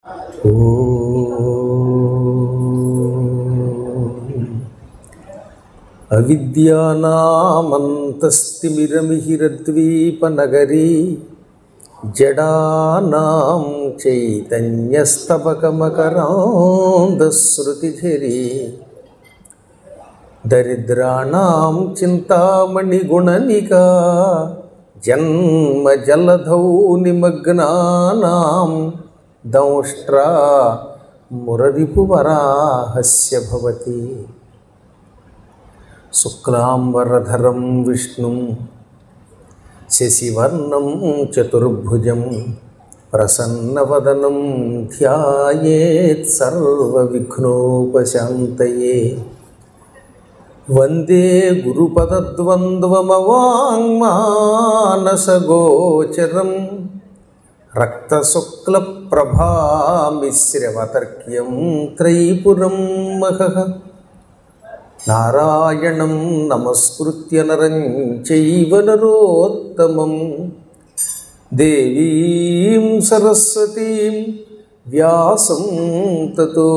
అవిద్యానామంతస్తిమిరమిహిరద్వీపనగరీ జడానాం చైతన్యస్తవకమకరాంధశ్రుతిఝరీ దరిద్రాణం చింతామణిగుణనికా జన్మజలధౌ నిమగ్నానాం దంష్ట్రా మురరిపువరాహస్య భవతి శుక్లాంబరధరం విష్ణుం శశివర్ణం చతుర్భుజం ప్రసన్నవదనం ధ్యాయేత్ సర్వవిఘ్నోపశాంతయే వందే గురుపదద్వంద్వమవాङ्మానసగోచరం రక్తశుక్లప్రభామిశ్రమతర్క్యం త్రైపురం మహః నారాయణం నమస్కృత్య నరం చైవ నరోత్తమం దేవీం సరస్వతీం వ్యాసం తతో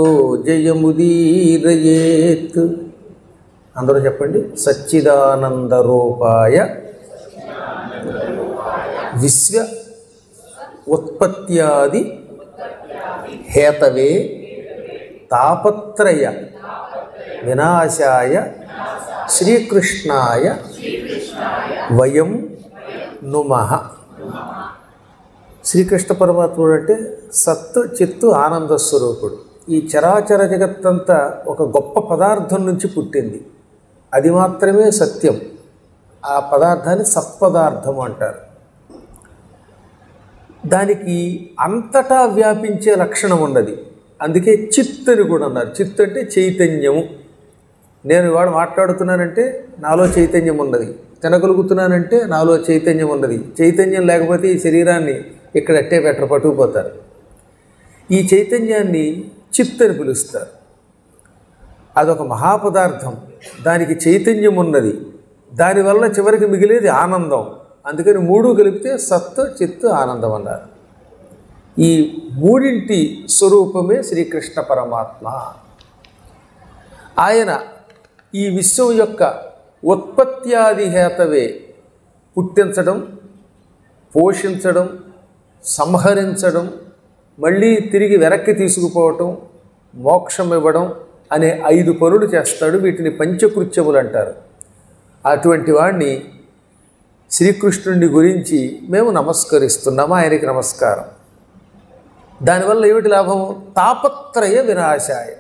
జయముదీరయేత్ అందరూ చెప్పండి సచ్చిదానందరూపాయ విశ్వ ఉత్పత్యాది హేతవే తాపత్రయ వినాశాయ శ్రీకృష్ణాయ వయం నుమ శ్రీకృష్ణ పరమాత్ముడు అంటే సత్తు చిత్తు ఆనంద స్వరూపుడు ఈ చరాచర జగత్తంతా ఒక గొప్ప పదార్థం నుంచి పుట్టింది అది మాత్రమే సత్యం ఆ పదార్థాన్ని సత్పదార్థం అంటారు దానికి అంతటా వ్యాపించే లక్షణం ఉన్నది అందుకే చిత్ అని కూడా అన్నారు చిత్ అంటే చైతన్యము నేను ఇవాడు మాట్లాడుతున్నానంటే నాలో చైతన్యం ఉన్నది తినగలుగుతున్నానంటే నాలో చైతన్యం ఉన్నది చైతన్యం లేకపోతే ఈ శరీరాన్ని ఇక్కడ అట్టే పెట్టరు పట్టుకుపోతారు ఈ చైతన్యాన్ని చిత్ అని పిలుస్తారు అదొక మహాపదార్థం దానికి చైతన్యం ఉన్నది దానివల్ల చివరికి మిగిలేది ఆనందం అందుకని మూడు కలిపితే సత్తు చిత్తు ఆనందం అన్నారు ఈ మూడింటి స్వరూపమే శ్రీకృష్ణ పరమాత్మ ఆయన ఈ విశ్వం యొక్క ఉత్పత్యాది హేతవే పుట్టించడం పోషించడం సంహరించడం మళ్ళీ తిరిగి వెనక్కి తీసుకుపోవటం మోక్షం ఇవ్వడం అనే ఐదు పనులు చేస్తాడు వీటిని పంచకృత్యములు అంటారు అటువంటి వాడిని శ్రీకృష్ణుని గురించి మేము నమస్కరిస్తున్నాము ఆయనకి నమస్కారం దానివల్ల ఏమిటి లాభము తాపత్రయ వినాశాయ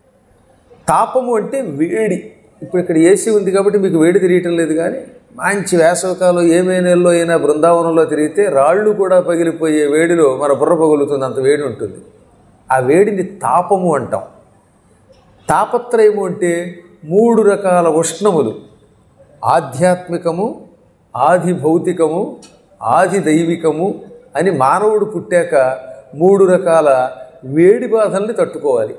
తాపము అంటే వేడి ఇప్పుడు ఇక్కడ ఏసీ ఉంది కాబట్టి మీకు వేడి తిరియటం లేదు కానీ మంచి వేసవకాలం ఏమే నెలలో అయినా బృందావనంలో తిరిగితే రాళ్ళు కూడా పగిలిపోయే వేడిలో మన బుర్ర పగులుతుంది అంత వేడి ఉంటుంది ఆ వేడిని తాపము అంటాం తాపత్రయము అంటే మూడు రకాల ఉష్ణములు ఆధ్యాత్మికము ఆది భౌతికము ఆది దైవికము అని మానవుడు పుట్టాక మూడు రకాల వేడి బాధల్ని తట్టుకోవాలి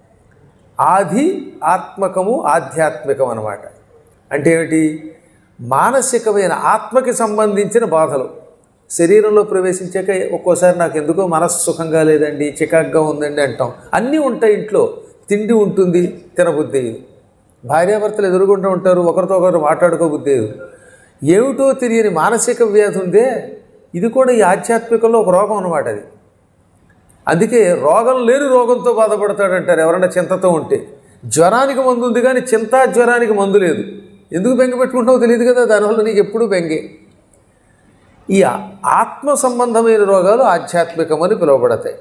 ఆది ఆత్మకము ఆధ్యాత్మికం అన్నమాట అంటే ఏమిటి మానసికమైన ఆత్మకి సంబంధించిన బాధలు శరీరంలో ప్రవేశించాక ఒక్కోసారి నాకు ఎందుకో మనస్సు సుఖంగా లేదండి చికాగ్గా ఉందండి అంటాం అన్నీ ఉంటాయి ఇంట్లో తిండి ఉంటుంది తినబుద్ధి భార్యాభర్తలు ఎదురుగుంటూ ఉంటారు ఒకరితో ఒకరు మాట్లాడుకోబుద్ధి ఏమిటో తెలియని మానసిక వ్యాధి ఉందే ఇది కూడా ఈ ఆధ్యాత్మికంలో ఒక రోగం అన్నమాట అది అందుకే రోగం లేని రోగంతో బాధపడతాడంటారు ఎవరైనా చింతతో ఉంటే జ్వరానికి మందు ఉంది కానీ చింతా జ్వరానికి మందు లేదు ఎందుకు బెంగ పెట్టుకుంటావో తెలియదు కదా దానివల్ల నీకు ఎప్పుడూ బెంగే ఈ ఆత్మ సంబంధమైన రోగాలు ఆధ్యాత్మికమని పిలువబడతాయి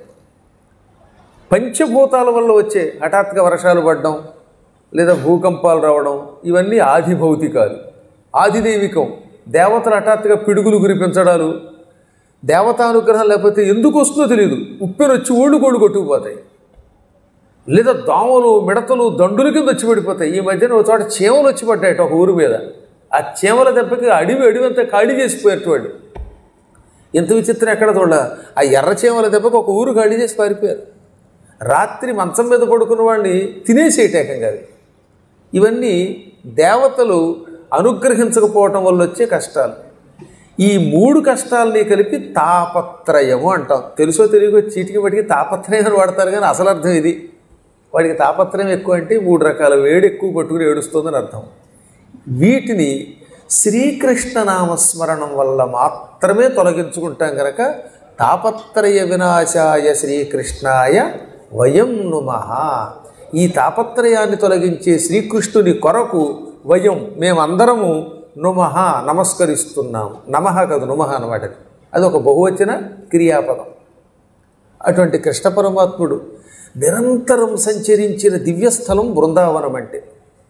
పంచభూతాల వల్ల వచ్చే హఠాత్తుగా వర్షాలు పడడం లేదా భూకంపాలు రావడం ఇవన్నీ ఆది భౌతికాలు ఆదిదైవికం దేవతలు హఠాత్తుగా పిడుగులు కురిపించడాలు దేవతానుగ్రహం లేకపోతే ఎందుకు వస్తుందో తెలియదు ఉప్పెను వచ్చి ఓళ్ళు కోళ్ళు కొట్టుకుపోతాయి లేదా దోమలు మిడతలు దండుల కింద వచ్చి పడిపోతాయి ఈ మధ్యన ఒక చోట చీమలు వచ్చి పడ్డాయట ఒక ఊరు మీద ఆ చీమల దెబ్బకి అడవి అడవంతా ఖాళీ చేసిపోయారు వాడు ఇంత విచిత్రం ఎక్కడ చూడ ఆ ఎర్ర చీమల దెబ్బకి ఒక ఊరు ఖాళీ చేసి పారిపోయారు రాత్రి మంచం మీద పడుకున్న వాడిని తినేసేయటేకం కాదు ఇవన్నీ దేవతలు అనుగ్రహించకపోవటం వల్ల వచ్చే కష్టాలు ఈ మూడు కష్టాలని కలిపి తాపత్రయము అంటాం తెలుసో తెలియకో చీటికి బట్టికి తాపత్రయం అని వాడతారు కానీ అసలు అర్థం ఇది వాడికి తాపత్రయం ఎక్కువ అంటే మూడు రకాల వేడి ఎక్కువ పట్టుకుని ఏడుస్తుందని అర్థం వీటిని శ్రీకృష్ణ నామస్మరణం వల్ల మాత్రమే తొలగించుకుంటాం కనుక తాపత్రయ వినాశాయ శ్రీకృష్ణాయ వయం నుమః ఈ తాపత్రయాన్ని తొలగించే శ్రీకృష్ణుని కొరకు వయం మేమందరము నుమః నమస్కరిస్తున్నాం నమః కాదు నుమః అనమాట అది. అది ఒక బహువచన క్రియాపదం అటువంటి కృష్ణ పరమాత్ముడు నిరంతరం సంచరించిన దివ్యస్థలం బృందావనం అంటే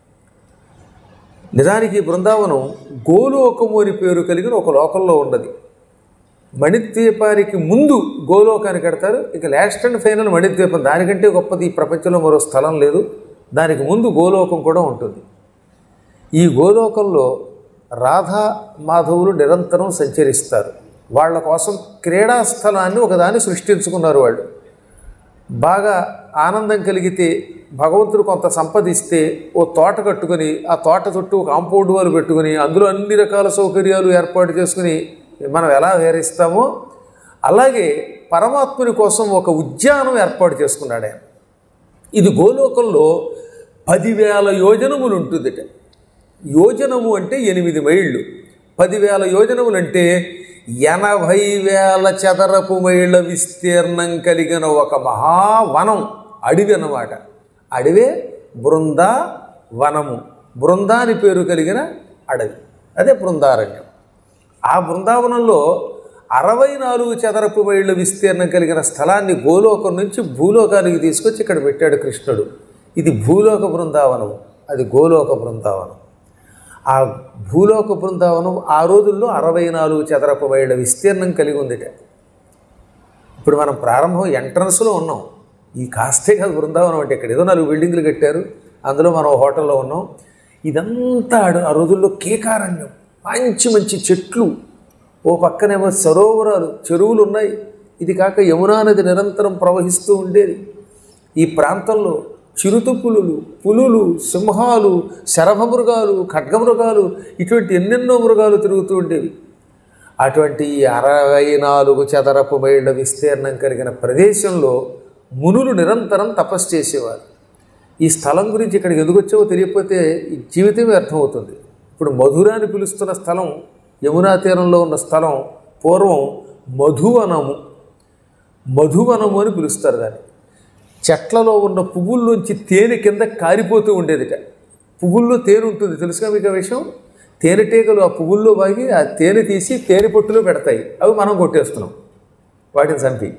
నిజానికి ఈ బృందావనం గోలోకము అని పేరు కలిగిన ఒక లోకంలో ఉన్నది మణిద్వీపానికి ముందు గోలోకానికి కడతారు ఇక లాస్ట్ అండ్ ఫైనల్ మణిద్వీపం దానికంటే గొప్పది ఈ ప్రపంచంలో మరో స్థలం లేదు దానికి ముందు గోలోకం కూడా ఉంటుంది ఈ గోలోకంలో రాధా మాధవులు నిరంతరం సంచరిస్తారు వాళ్ళ కోసం క్రీడా స్థలాన్ని ఒకదాన్ని సృష్టించుకున్నారు వాళ్ళు బాగా ఆనందం కలిగితే భగవంతుడు కొంత సంపద ఇస్తే ఓ తోట కట్టుకొని ఆ తోట చుట్టూ కాంపౌండ్ వాళ్ళు పెట్టుకొని అందులో అన్ని రకాల సౌకర్యాలు ఏర్పాటు చేసుకుని మనం ఎలా విహరిస్తామో అలాగే పరమాత్ముని కోసం ఒక ఉద్యానం ఏర్పాటు చేసుకున్నాడు ఆయన ఇది గోలోకంలో పదివేల యోజనములు ఉంటుందిట యోజనము అంటే ఎనిమిది మైళ్ళు పదివేల యోజనములు అంటే ఎనభై వేల చదరపు మైళ్ళ విస్తీర్ణం కలిగిన ఒక మహావనం అడవి అన్నమాట అడవే బృందా వనము బృందా అని పేరు కలిగిన అడవి అదే బృందారణ్యం ఆ బృందావనంలో అరవై నాలుగు చదరపు మైళ్ళ విస్తీర్ణం కలిగిన స్థలాన్ని గోలోకం నుంచి భూలోకానికి తీసుకొచ్చి ఇక్కడ పెట్టాడు కృష్ణుడు ఇది భూలోక బృందావనం అది గోలోక బృందావనం ఆ భూలోక బృందావనం ఆ రోజుల్లో అరవై నాలుగు చదరపు మైళ్ళ విస్తీర్ణం కలిగి ఉందిట ఇప్పుడు మనం ప్రారంభం ఎంట్రన్స్లో ఉన్నాం ఈ కాస్తే కాదు బృందావనం అంటే ఇక్కడ ఏదో నాలుగు బిల్డింగ్లు కట్టారు అందులో మనం హోటల్లో ఉన్నాం ఇదంతా ఆడ- ఆ రోజుల్లో కేకారణ్యం మంచి మంచి చెట్లు ఓ పక్కనేమో సరోవరాలు చెరువులు ఉన్నాయి ఇది కాక యమునా నది నిరంతరం ప్రవహిస్తూ ఉండేది ఈ ప్రాంతంలో చిరుత పులులు పులులు సింహాలు శరభమృగాలు ఖడ్గమృగాలు ఇటువంటి ఎన్నెన్నో మృగాలు తిరుగుతూ ఉండేవి అటువంటి ఈ అరవై నాలుగు చదరపు మైళ్ళ విస్తీర్ణం కలిగిన ప్రదేశంలో మునులు నిరంతరం తపస్సు చేసేవారు ఈ స్థలం గురించి ఇక్కడికి ఎందుకు వచ్చావో తెలియకపోతే ఈ జీవితమే అర్థమవుతుంది ఇప్పుడు మధుర అని పిలుస్తున్న స్థలం యమునా తీరంలో ఉన్న స్థలం పూర్వం మధువనము మధువనము అని పిలుస్తారు దాన్ని చెట్లలో ఉన్న పువ్వుల్లోంచి తేనె కింద కారిపోతూ ఉండేదిట పువ్వుల్లో తేనె ఉంటుంది తెలుసుగా మీకు ఆ విషయం తేనెటీగలు ఆ పువ్వుల్లో వాగి ఆ తేనె తీసి తేనె పొట్టులో పెడతాయి అవి మనం కొట్టేస్తున్నాం వాటిని చంపి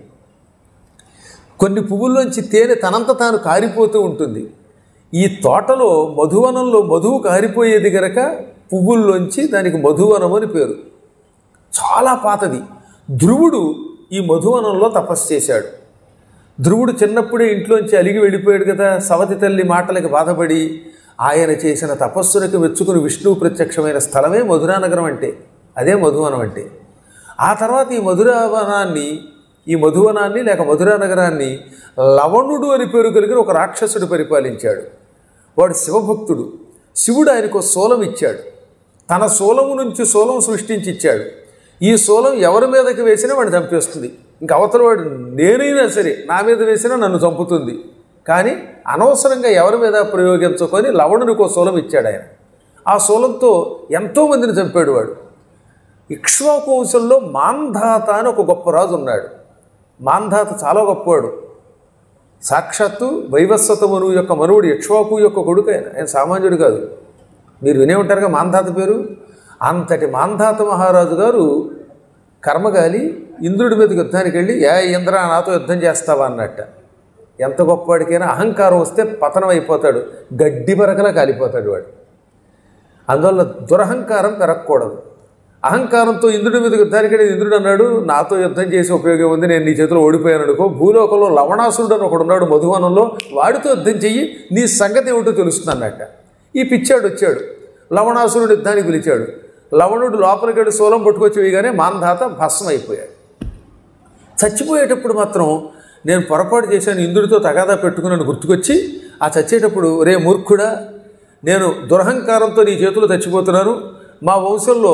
కొన్ని పువ్వుల్లోంచి తేనె తనంత తాను కారిపోతూ ఉంటుంది ఈ తోటలో మధువనంలో మధువు కారిపోయేది గనక పువ్వుల్లోంచి దానికి మధువనం అని పేరు చాలా పాతది ధ్రువుడు ఈ మధువనంలో తపస్సు చేశాడు ధ్రువుడు చిన్నప్పుడే ఇంట్లోంచి అలిగి వెళ్ళిపోయాడు కదా సవతి తల్లి మాటలకి బాధపడి ఆయన చేసిన తపస్సులకు మెచ్చుకుని విష్ణువు ప్రత్యక్షమైన స్థలమే మధురానగరం అంటే అదే మధువనం అంటే ఆ తర్వాత ఈ మధురావనాన్ని ఈ మధువనాన్ని లేక మధురా నగరాన్ని లవణుడు అని పేరు కలిగిన ఒక రాక్షసుడు పరిపాలించాడు వాడు శివభక్తుడు శివుడు ఆయనకు ఓ శూలం ఇచ్చాడు తన శూలము నుంచి శూలం సృష్టించి ఇచ్చాడు ఈ శూలం ఎవరి మీదకి వేసినా వాడిని చంపేస్తుంది ఇంకా అవతల వాడు నేనైనా సరే నా మీద వేసినా నన్ను చంపుతుంది కానీ అనవసరంగా ఎవరి మీద ప్రయోగించుకొని లవణుడికి ఓ శూలం ఇచ్చాడు ఆయన ఆ శూలంతో ఎంతోమందిని చంపాడు వాడు ఇక్ష్వాకు వంశంలో మాంధాత అని ఒక గొప్ప రాజు ఉన్నాడు మాంధాత చాలా గొప్పవాడు సాక్షాత్తు వైవస్వత మనువు యొక్క మనువుడు ఇక్ష్వాకు యొక్క కొడుకు ఆయన ఆయన సామాన్యుడు కాదు మీరు వినే ఉంటారుగా మాంధాత పేరు అంతటి మాంధాత మహారాజు గారు కర్మగాలి ఇంద్రుడి మీదకి యుద్ధానికి వెళ్ళి ఏ ఇంద్ర నాతో యుద్ధం చేస్తావా అన్నట్ట ఎంత గొప్పవాడికైనా అహంకారం వస్తే పతనం అయిపోతాడు గడ్డి పరకలా కాలిపోతాడు వాడు అందువల్ల దురహంకారం పెరగకూడదు అహంకారంతో ఇంద్రుడి మీద యుద్ధానికి వెళ్ళి ఇంద్రుడు అన్నాడు నాతో యుద్ధం చేసే ఉపయోగం ఉంది నేను నీ చేతిలో ఓడిపోయాను అనుకో భూలోకంలో లవణాసురుడు అని ఒకడు ఉన్నాడు మధువనంలో వాడితో యుద్ధం చెయ్యి నీ సంగతి ఏమిటో తెలుస్తుంది అన్నట్ట ఈ పిచ్చాడు వచ్చాడు లవణాసురుడు యుద్ధానికి పిలిచాడు లవణుడు లోపలికి వెళ్ళి సోలం పట్టుకొచ్చి వేయగానే మాంధాత భస్మం అయిపోయాడు చచ్చిపోయేటప్పుడు మాత్రం నేను పొరపాటు చేశాను ఇంద్రుడితో తగాదా పెట్టుకున్నాను గుర్తుకొచ్చి ఆ చచ్చేటప్పుడు రే మూర్ఖుడా నేను దురహంకారంతో నీ చేతులు చచ్చిపోతున్నాను మా వంశంలో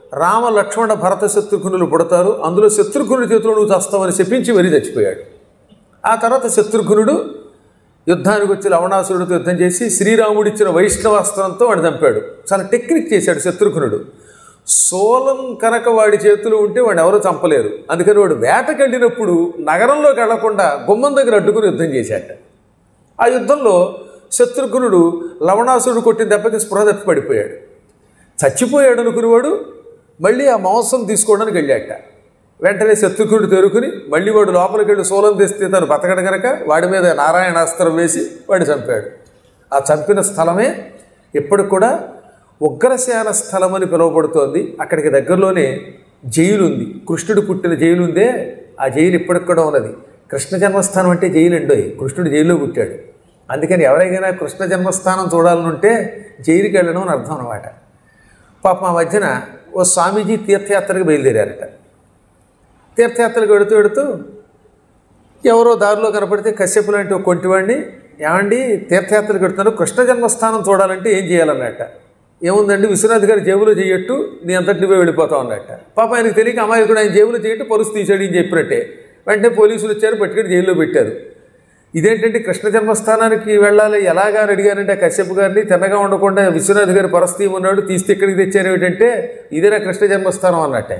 రామ లక్ష్మణ భరత శత్రుఘ్నులు పుడతారు అందులో శత్రుఘ్నుడి చేతిలో నువ్వు చస్తావని చెప్పించి మరీ చచ్చిపోయాడు ఆ తర్వాత శత్రుఘ్నుడు యుద్ధానికి వచ్చి లవణాసురుడితో యుద్ధం చేసి శ్రీరాముడు ఇచ్చిన వైష్ణవాస్త్రంతో వాడు చంపాడు చాలా టెక్నిక్ చేశాడు శత్రుఘ్నుడు సోలం కనుక వాడి చేతులు ఉంటే వాడు ఎవరో చంపలేరు అందుకని వాడు వేటకెళ్ళినప్పుడు నగరంలోకి వెళ్లకుండా గుమ్మం దగ్గర అడ్డుకుని యుద్ధం చేశాట ఆ యుద్ధంలో శత్రుఘ్నుడు లవణాసురుడు కొట్టిన దెబ్బకి స్పృహ తప్పి పడిపోయాడు చచ్చిపోయాడు అనుకునేవాడు మళ్ళీ ఆ మాంసం తీసుకోవడానికి వెళ్ళాట వెంటనే శత్రుఘ్నుడు తెరుకుని మళ్ళీ వాడు లోపలికి వెళ్ళి సోలం తెస్తే తను బతకడు కనుక వాడి మీద నారాయణాస్త్రం వేసి వాడు చంపాడు ఆ చంపిన స్థలమే ఇప్పటికి కూడా ఉగ్రసేన స్థలం అని పిలువబడుతోంది అక్కడికి దగ్గరలోనే జైలు ఉంది కృష్ణుడు పుట్టిన జైలు ఉందే ఆ జైలు ఇప్పటికి కూడా ఉన్నది కృష్ణ జన్మస్థానం అంటే జైలు అండోయ్ కృష్ణుడు జైల్లో పుట్టాడు అందుకని ఎవరైనా కృష్ణ జన్మస్థానం చూడాలనుంటే జైలుకి వెళ్ళడం అని అర్థం అనమాట పాప మా మధ్యన ఓ స్వామీజీ తీర్థయాత్రకు బయలుదేరారట తీర్థయాత్రలకు వెడుతూ వెడుతూ ఎవరో దారిలో కనపడితే కశ్యపు లాంటి ఒక కొంటివాడిని ఏమండి తీర్థయాత్రకు వెడుతున్నాను కృష్ణ జన్మస్థానం చూడాలంటే ఏం చేయాలన్నట్ట ఏముందండి విశ్వనాథ్ గారి జేబులో చేయట్టు నీ అంతటి నువ్వే వెళ్ళిపోతావు అన్నట్ట పాప ఆయనకు తెలియక అమ్మాయి కూడా ఆయన జేబులో చేయట్టు పరుసు తీసాడు అని చెప్పినట్టే వెంటనే పోలీసులు వచ్చారు పట్టుకొని జైల్లో పెట్టారు ఇదేంటంటే కృష్ణ జన్మస్థానానికి వెళ్ళాలి ఎలాగా అని అడిగారంటే ఆ కశ్యప్ గారిని తిన్నగా ఉండకుండా విశ్వనాథ్ గారి పరస్థితి ఉన్నాడు తీస్తే ఇక్కడికి తెచ్చారు ఏమిటంటే ఇదేనా కృష్ణ జన్మస్థానం అన్నట్టే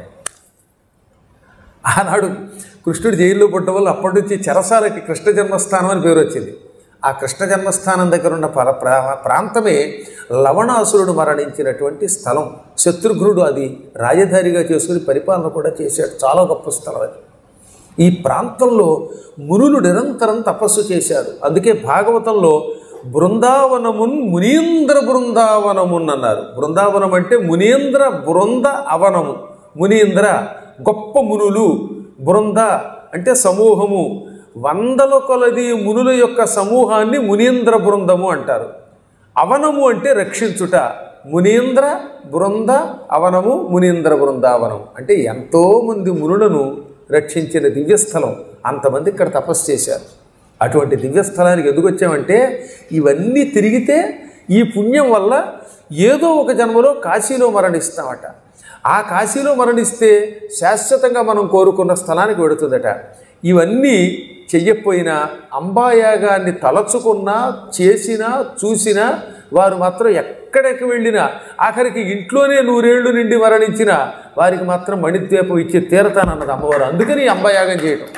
ఆనాడు కృష్ణుడు జైల్లో పుట్టడం వల్ల అప్పటి నుంచి చెరసాలకి కృష్ణ జన్మస్థానం అని పేరు వచ్చింది ఆ కృష్ణ జన్మస్థానం దగ్గర ఉన్న పర ప్రా- ప్రాంతమే లవణాసురుడు మరణించినటువంటి స్థలం శత్రుఘ్నుడు అది రాజధానిగా చేసుకుని పరిపాలన కూడా చేశాడు చాలా గొప్ప స్థలం అది ఈ ప్రాంతంలో మునులు నిరంతరం తపస్సు చేశారు అందుకే భాగవతంలో బృందావనమున్ మునీంద్ర బృందావనమున్ అన్నారు బృందావనం అంటే మునీంద్ర బృంద అవనము మునీంద్ర గొప్ప మునులు బృంద అంటే సమూహము వందల కొలది మునుల యొక్క సమూహాన్ని మునీంద్ర బృందము అంటారు అవనము అంటే రక్షించుట మునీంద్ర బృంద అవనము మునీంద్ర బృందావనం అంటే ఎంతోమంది మునులను రక్షించిన దివ్యస్థలం అంతమంది ఇక్కడ తపస్సు చేశారు అటువంటి దివ్యస్థలానికి ఎందుకు వచ్చామంటే ఇవన్నీ తిరిగితే ఈ పుణ్యం వల్ల ఏదో ఒక జన్మలో కాశీలో మరణిస్తామట ఆ కాశీలో మరణిస్తే శాశ్వతంగా మనం కోరుకున్న స్థలానికి వెడుతుందట ఇవన్నీ చెయ్యకపోయినా అంబాయాగాన్ని తలచుకున్నా చేసినా చూసినా వారు మాత్రం ఎక్కడికి వెళ్ళినా ఆఖరికి ఇంట్లోనే నూరేళ్లు నిండి మరణించిన వారికి మాత్రం మణిద్వీపం ఇచ్చి తీరతానన్నది అమ్మవారు అందుకని ఈ అంబాయాగం చేయటం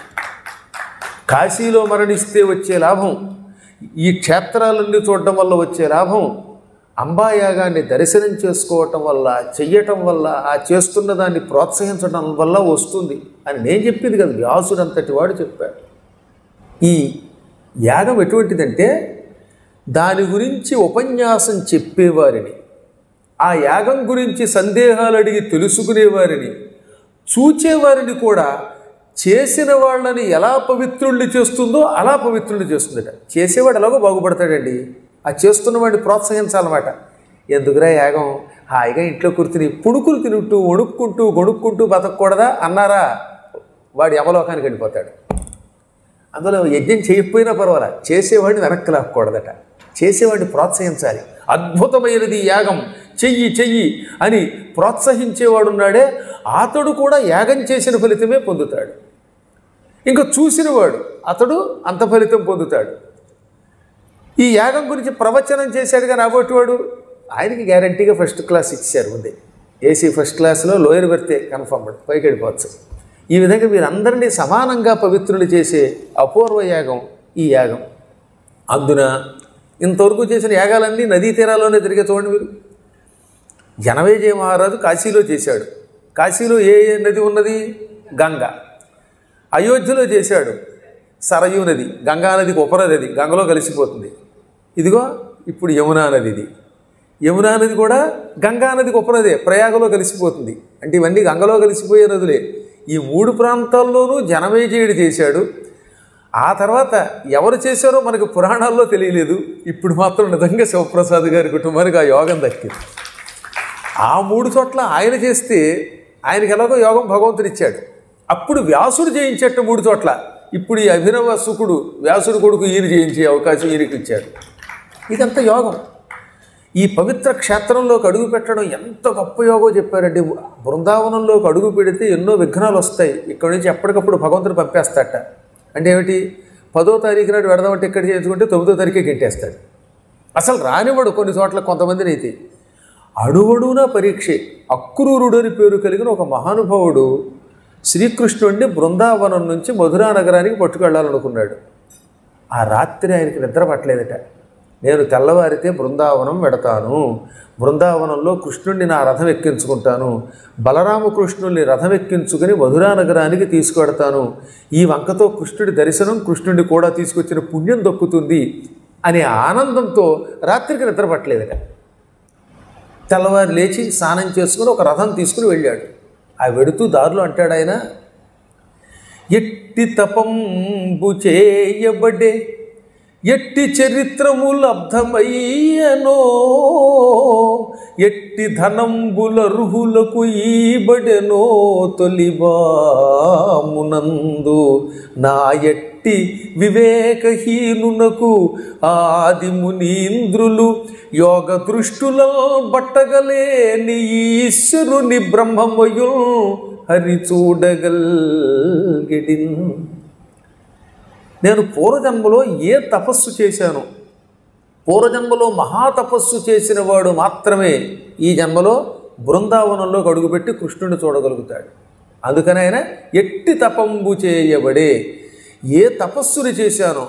కాశీలో మరణిస్తే వచ్చే లాభం ఈ క్షేత్రాలన్నీ చూడటం వల్ల వచ్చే లాభం అంబాయాగాన్ని దర్శనం చేసుకోవటం వల్ల చెయ్యటం వల్ల ఆ చేస్తున్న దాన్ని ప్రోత్సహించడం వల్ల వస్తుంది అని నేను చెప్పింది కదా వ్యాసుడు అంతటి వాడు చెప్పాడు ఈ యాగం ఎటువంటిదంటే దాని గురించి ఉపన్యాసం చెప్పేవారిని ఆ యాగం గురించి సందేహాలు అడిగి తెలుసుకునేవారిని చూచేవారిని కూడా చేసిన వాళ్ళని ఎలా పవిత్రుల్ని చేస్తుందో అలా పవిత్రుల్ని చేస్తుందట చేసేవాడు ఎలాగో బాగుపడతాడండి ఆ చేస్తున్నవాడిని ప్రోత్సహించాలన్నమాట ఎందుకురా యాగం హాయిగా ఇంట్లో కూర్చుని పుణుకులు తింటూ వణుక్కుంటూ గొణుక్కుంటూ బతకూడదా అన్నారా వాడు యమలోకానికి వెళ్ళిపోతాడు అందులో యజ్ఞం చేయకపోయినా పర్వాలా చేసేవాడిని వెనక్కి లాక్కూడదట చేసేవాడిని ప్రోత్సహించాలి అద్భుతమైనది ఈ యాగం చెయ్యి చెయ్యి అని ప్రోత్సహించేవాడు ఉన్నాడే అతడు కూడా యాగం చేసిన ఫలితమే పొందుతాడు ఇంకా చూసినవాడు అతడు అంత ఫలితం పొందుతాడు ఈ యాగం గురించి ప్రవచనం చేశాడుగా రాబోయేవాడు ఆయనకి గ్యారంటీగా ఫస్ట్ క్లాస్ ఇచ్చారు ముందే ఏసీ ఫస్ట్ క్లాస్లో లోయర్ బెర్తే కన్ఫర్మ్డ్ పైకి వెళ్ళిపోవచ్చు ఈ విధంగా వీరందరినీ సమానంగా పవిత్రులు చేసే అపూర్వ యాగం ఈ యాగం అందున ఇంతవరకు చేసిన యాగాలన్నీ నదీ తీరాల్లోనే తిరిగే చూడండి మీరు జనమేజయ మహారాజు కాశీలో చేశాడు కాశీలో ఏ ఏ నది ఉన్నది గంగ అయోధ్యలో చేశాడు సరయూ నది గంగా నదికి ఉపనది అది గంగలో కలిసిపోతుంది ఇదిగో ఇప్పుడు యమునా నది ఇది యమునా నది కూడా గంగా నదికి ఉపనదే ప్రయాగలో కలిసిపోతుంది అంటే ఇవన్నీ గంగలో కలిసిపోయే నదులే ఈ మూడు ప్రాంతాల్లోనూ జనమేజయుడు చేశాడు ఆ తర్వాత ఎవరు చేశారో మనకు పురాణాల్లో తెలియలేదు ఇప్పుడు మాత్రం నిజంగా శివప్రసాద్ గారి కుటుంబానికి ఆ యోగం దక్కింది ఆ మూడు చోట్ల ఆయన చేస్తే ఆయనకి ఎలాగో యోగం భగవంతుడు ఇచ్చాడు అప్పుడు వ్యాసుడు చేయించేట మూడు చోట్ల ఇప్పుడు ఈ అభినవ సుకుడు వ్యాసుడు కొడుకు ఈయన చేయించే అవకాశం ఈయనకి ఇచ్చాడు ఇదంతా యోగం ఈ పవిత్ర క్షేత్రంలోకి అడుగు పెట్టడం ఎంత గొప్ప యోగో చెప్పారండి బృందావనంలోకి అడుగు పెడితే ఎన్నో విఘ్నాలు వస్తాయి ఇక్కడ నుంచి ఎప్పటికప్పుడు భగవంతుడు పంపేస్తాడట అంటే ఏమిటి పదో తారీఖు నాడు వెడదామంటే ఇక్కడ చేసుకుంటే తొమ్మిదో తారీఖే గెంటేస్తాడు అసలు రానివాడు కొన్ని చోట్ల కొంతమందిని అయితే అడువడునా పరీక్షే అక్రూరుడు అని పేరు కలిగిన ఒక మహానుభావుడు శ్రీకృష్ణుడిని బృందావనం నుంచి మధురా నగరానికి పట్టుకెళ్ళాలనుకున్నాడు ఆ రాత్రి ఆయనకి నిద్ర పట్టలేదట నేను తెల్లవారితే బృందావనం వెడతాను బృందావనంలో కృష్ణుడిని నా రథం ఎక్కించుకుంటాను బలరామకృష్ణుల్ని రథం ఎక్కించుకుని మధురా నగరానికి తీసుకువెడతాను ఈ వంకతో కృష్ణుడి దర్శనం కృష్ణుడిని కూడా తీసుకొచ్చిన పుణ్యం దొక్కుతుంది అనే ఆనందంతో రాత్రికి నిద్ర పట్టలేదట తెల్లవారు లేచి స్నానం చేసుకుని ఒక రథం తీసుకుని వెళ్ళాడు ఆ వెడుతూ దారిలో అంటాడు ఆయన ఎట్టి తపంబు చేయబడే ఎట్టి చరిత్రము లబ్ధమయ్యనో ఎట్టి ధనంబుల రుహులకు ఈబడెనో తొలిబామునందు నా ఎట్టి వివేకహీనునకు ఆది మునీంద్రులు యోగ దృష్టుల బట్టగలేని ఈశ్వరుని బ్రహ్మమయుల్ హరి చూడగల్గెడిన్ నేను పూర్వజన్మలో ఏ తపస్సు చేశాను పూర్వజన్మలో మహాతపస్సు చేసిన వాడు మాత్రమే ఈ జన్మలో బృందావనంలోకి అడుగుపెట్టి కృష్ణుడిని చూడగలుగుతాడు అందుకని ఆయన ఎట్టి తపంబు చేయబడే ఏ తపస్సుని చేశానో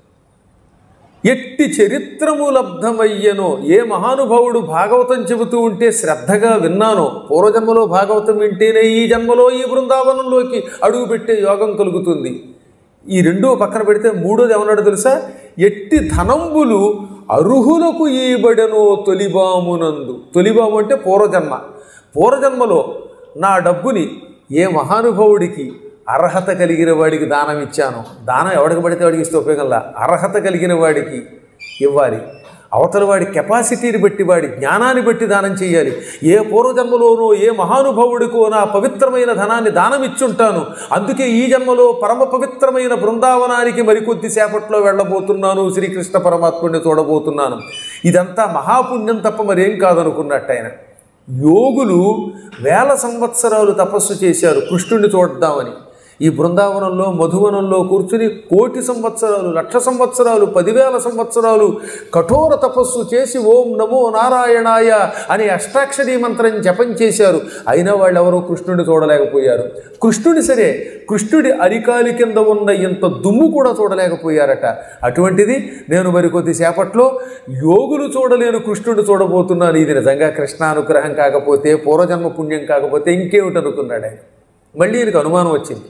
ఎట్టి చరిత్రము లబ్ధమయ్యనో ఏ మహానుభావుడు భాగవతం చెబుతూ ఉంటే శ్రద్ధగా విన్నానో పూర్వజన్మలో భాగవతం వింటేనే ఈ జన్మలో ఈ బృందావనంలోకి అడుగుపెట్టే యోగం కలుగుతుంది ఈ రెండో పక్కన పెడితే మూడోది ఏమన్నాడు తెలుసా ఎట్టి ధనంబులు అర్హులకు ఈబడెనో తొలిబామునందు తొలిబాము అంటే పూర్వజన్మ పూర్వజన్మలో నా డబ్బుని ఏ మహానుభావుడికి అర్హత కలిగిన వాడికి దానం ఇచ్చాను దానం ఎవడికి పడితే వాడికి ఇస్తే ఉపయోగంలా అర్హత కలిగిన వాడికి ఇవ్వాలి అవతల వాడి కెపాసిటీని బట్టి వాడి జ్ఞానాన్ని బట్టి దానం చేయాలి ఏ పూర్వజన్మలోనో ఏ మహానుభావుడికో నా పవిత్రమైన ధనాన్ని దానం ఇచ్చుంటాను అందుకే ఈ జన్మలో పరమ పవిత్రమైన బృందావనానికి మరికొద్ది సేపట్లో వెళ్ళబోతున్నాను శ్రీకృష్ణ పరమాత్ముడిని చూడబోతున్నాను ఇదంతా మహాపుణ్యం తప్ప మరేం కాదనుకున్నట్టు ఆయన యోగులు వేల సంవత్సరాలు తపస్సు చేశారు కృష్ణుడిని చూడదామని ఈ బృందావనంలో మధువనంలో కూర్చుని కోటి సంవత్సరాలు లక్ష సంవత్సరాలు పదివేల సంవత్సరాలు కఠోర తపస్సు చేసి ఓం నమో నారాయణాయ అనే అష్టాక్షరీ మంత్రం జపం చేశారు అయినా వాళ్ళు ఎవరో కృష్ణుడిని చూడలేకపోయారు కృష్ణుడి సరే కృష్ణుడి అరికాలి కింద ఉన్న ఇంత దుమ్ము కూడా చూడలేకపోయారట అటువంటిది నేను మరి కొద్దిసేపట్లో యోగులు చూడలేను కృష్ణుడిని చూడబోతున్నాను ఇది నిజంగా కృష్ణానుగ్రహం కాకపోతే పూర్వజన్మ పుణ్యం కాకపోతే ఇంకేమిటి అనుకున్నాడు ఆయన మళ్ళీ ఈయనకు అనుమానం వచ్చింది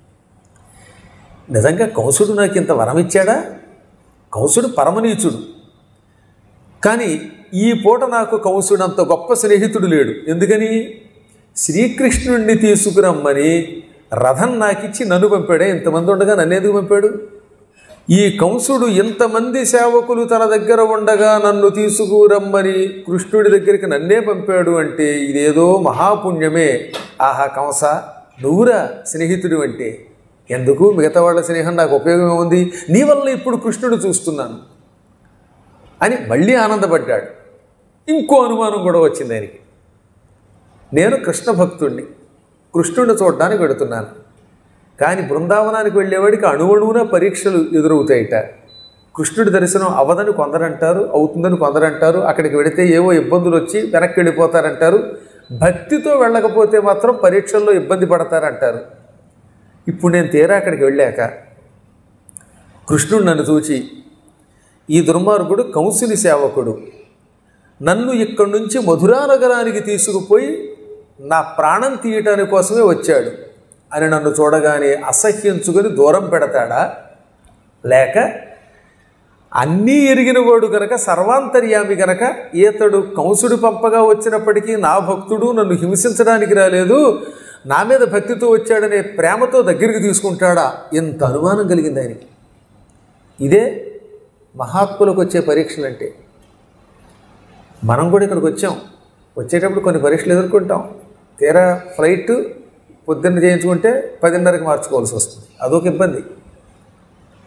నిజంగా కంసుడు నాకు ఇంత వరం ఇచ్చాడా కంసుడు పరమనీచుడు కానీ ఈ పూట నాకు కంసుడు అంత గొప్ప స్నేహితుడు లేడు ఎందుకని శ్రీకృష్ణుణ్ణి తీసుకురమ్మని రథం నాకిచ్చి నన్ను పంపాడే ఇంతమంది ఉండగా నన్ను ఎందుకు పంపాడు ఈ కంసుడు ఇంతమంది సేవకులు తన దగ్గర ఉండగా నన్ను తీసుకురమ్మని కృష్ణుడి దగ్గరికి నన్నే పంపాడు అంటే ఇదేదో మహాపుణ్యమే ఆహా కంస నువ్వురా స్నేహితుడు అంటే ఎందుకు మిగతా వాళ్ళ స్నేహం నాకు ఉపయోగం ఉంది నీ వల్ల ఇప్పుడు కృష్ణుడు చూస్తున్నాను అని మళ్ళీ ఆనందపడ్డాడు ఇంకో అనుమానం కూడా వచ్చింది ఆయనకి నేను కృష్ణ భక్తుణ్ణి కృష్ణుడిని చూడడానికి వెడుతున్నాను కానీ బృందావనానికి వెళ్ళేవాడికి అణువణువున పరీక్షలు ఎదురవుతాయిట కృష్ణుడి దర్శనం అవ్వదని కొందరంటారు అవుతుందని కొందరంటారు అక్కడికి వెళితే ఏవో ఇబ్బందులు వచ్చి వెనక్కి వెళ్ళిపోతారంటారు భక్తితో వెళ్ళకపోతే మాత్రం పరీక్షల్లో ఇబ్బంది పడతారంటారు ఇప్పుడు నేను తీరా అక్కడికి వెళ్ళాక కృష్ణుడు నన్ను చూచి ఈ దుర్మార్గుడు కంసుని సేవకుడు నన్ను ఇక్కడి నుంచి మధురా నగరానికి తీసుకుపోయి నా ప్రాణం తీయటాని కోసమే వచ్చాడు అని నన్ను చూడగానే అసహ్యించుకొని దూరం పెడతాడా లేక అన్నీ ఎరిగిన వాడు గనక సర్వాంతర్యామి గనక ఈతడు కంసుడు పంపగా వచ్చినప్పటికీ నా భక్తుడు నన్ను హింసించడానికి రాలేదు నా మీద భక్తితో వచ్చాడనే ప్రేమతో దగ్గరికి తీసుకుంటాడా ఎంత అనుమానం కలిగింది ఆయనకి ఇదే మహాత్ములకు వచ్చే పరీక్షలు అంటే మనం కూడా ఇక్కడికి వచ్చాం వచ్చేటప్పుడు కొన్ని పరీక్షలు ఎదుర్కొంటాం తీరా ఫ్లైట్ పొద్దున్న చేయించుకుంటే పదిన్నరకి మార్చుకోవాల్సి వస్తుంది అదొక ఇబ్బంది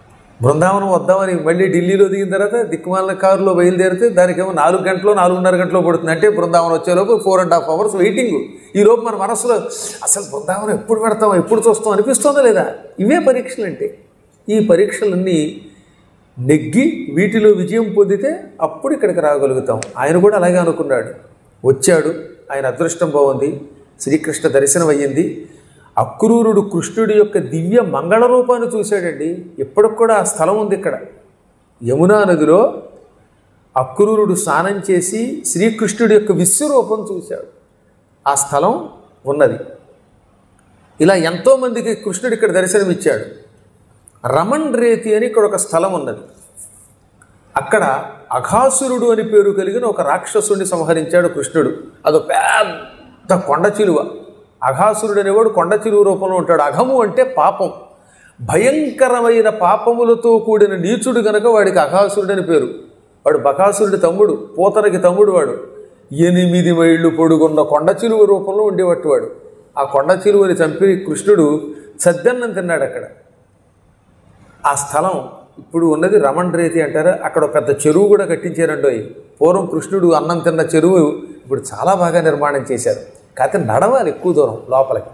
బృందావనం వద్దామని మళ్ళీ ఢిల్లీలో దిగిన తర్వాత దిక్కుమాలిన కారులో బయలుదేరితే దానికేమో నాలుగు గంటలు నాలుగున్నర గంటలో పడుతుంది అంటే బృందావనం వచ్చేలోపు four and half hours waiting ఈ లోపు మన మనసులో అసలు బృందావనం ఎప్పుడు పెడతాం ఎప్పుడు చూస్తాం అనిపిస్తుందా లేదా ఇవే పరీక్షలు అంటే ఈ పరీక్షలన్నీ నెగ్గి వీటిలో విజయం పొందితే అప్పుడు ఇక్కడికి రాగలుగుతాం ఆయన కూడా అలాగే అనుకున్నాడు వచ్చాడు ఆయన అదృష్టం బాగుంది శ్రీకృష్ణ దర్శనం అయ్యింది అక్రూరుడు కృష్ణుడి యొక్క దివ్య మంగళ రూపాన్ని చూశాడండి ఇప్పటికి కూడా ఆ స్థలం ఉంది ఇక్కడ యమునా నదిలో అక్రూరుడు స్నానం చేసి శ్రీకృష్ణుడి యొక్క విశ్వరూపం చూశాడు ఆ స్థలం ఉన్నది ఇలా ఎంతోమందికి కృష్ణుడు ఇక్కడ దర్శనమిచ్చాడు రమణ్ రేతి అని ఇక్కడ ఒక స్థలం ఉన్నది అక్కడ అఘాసురుడు అని పేరు కలిగిన ఒక రాక్షసుడిని సంహరించాడు కృష్ణుడు అదో పెద్ద కొండ చిలువ అఘాసురుడు అనేవాడు కొండ చిలువ రూపంలో ఉంటాడు అఘము అంటే పాపం భయంకరమైన పాపములతో కూడిన నీచుడు గనక వాడికి అఘాసురుడు అని పేరు వాడు బకాసురుడి తమ్ముడు పోతనకి తమ్ముడు వాడు ఎనిమిది మైళ్ళు పొడుగున్న కొండ చిలువ రూపంలో ఉండేవాడు వాడు ఆ కొండ చిలువని చంపి కృష్ణుడు సద్దన్నం తిన్నాడు అక్కడ ఆ స్థలం ఇప్పుడు ఉన్నది రమణ్ రేతి అంటారు అక్కడ ఒక పెద్ద చెరువు కూడా కట్టించారండోయ్ పూర్వం కృష్ణుడు అన్నం తిన్న చెరువు ఇప్పుడు చాలా బాగా నిర్మాణం చేశారు కాకపోతే నడవాలి ఎక్కువ దూరం లోపలికి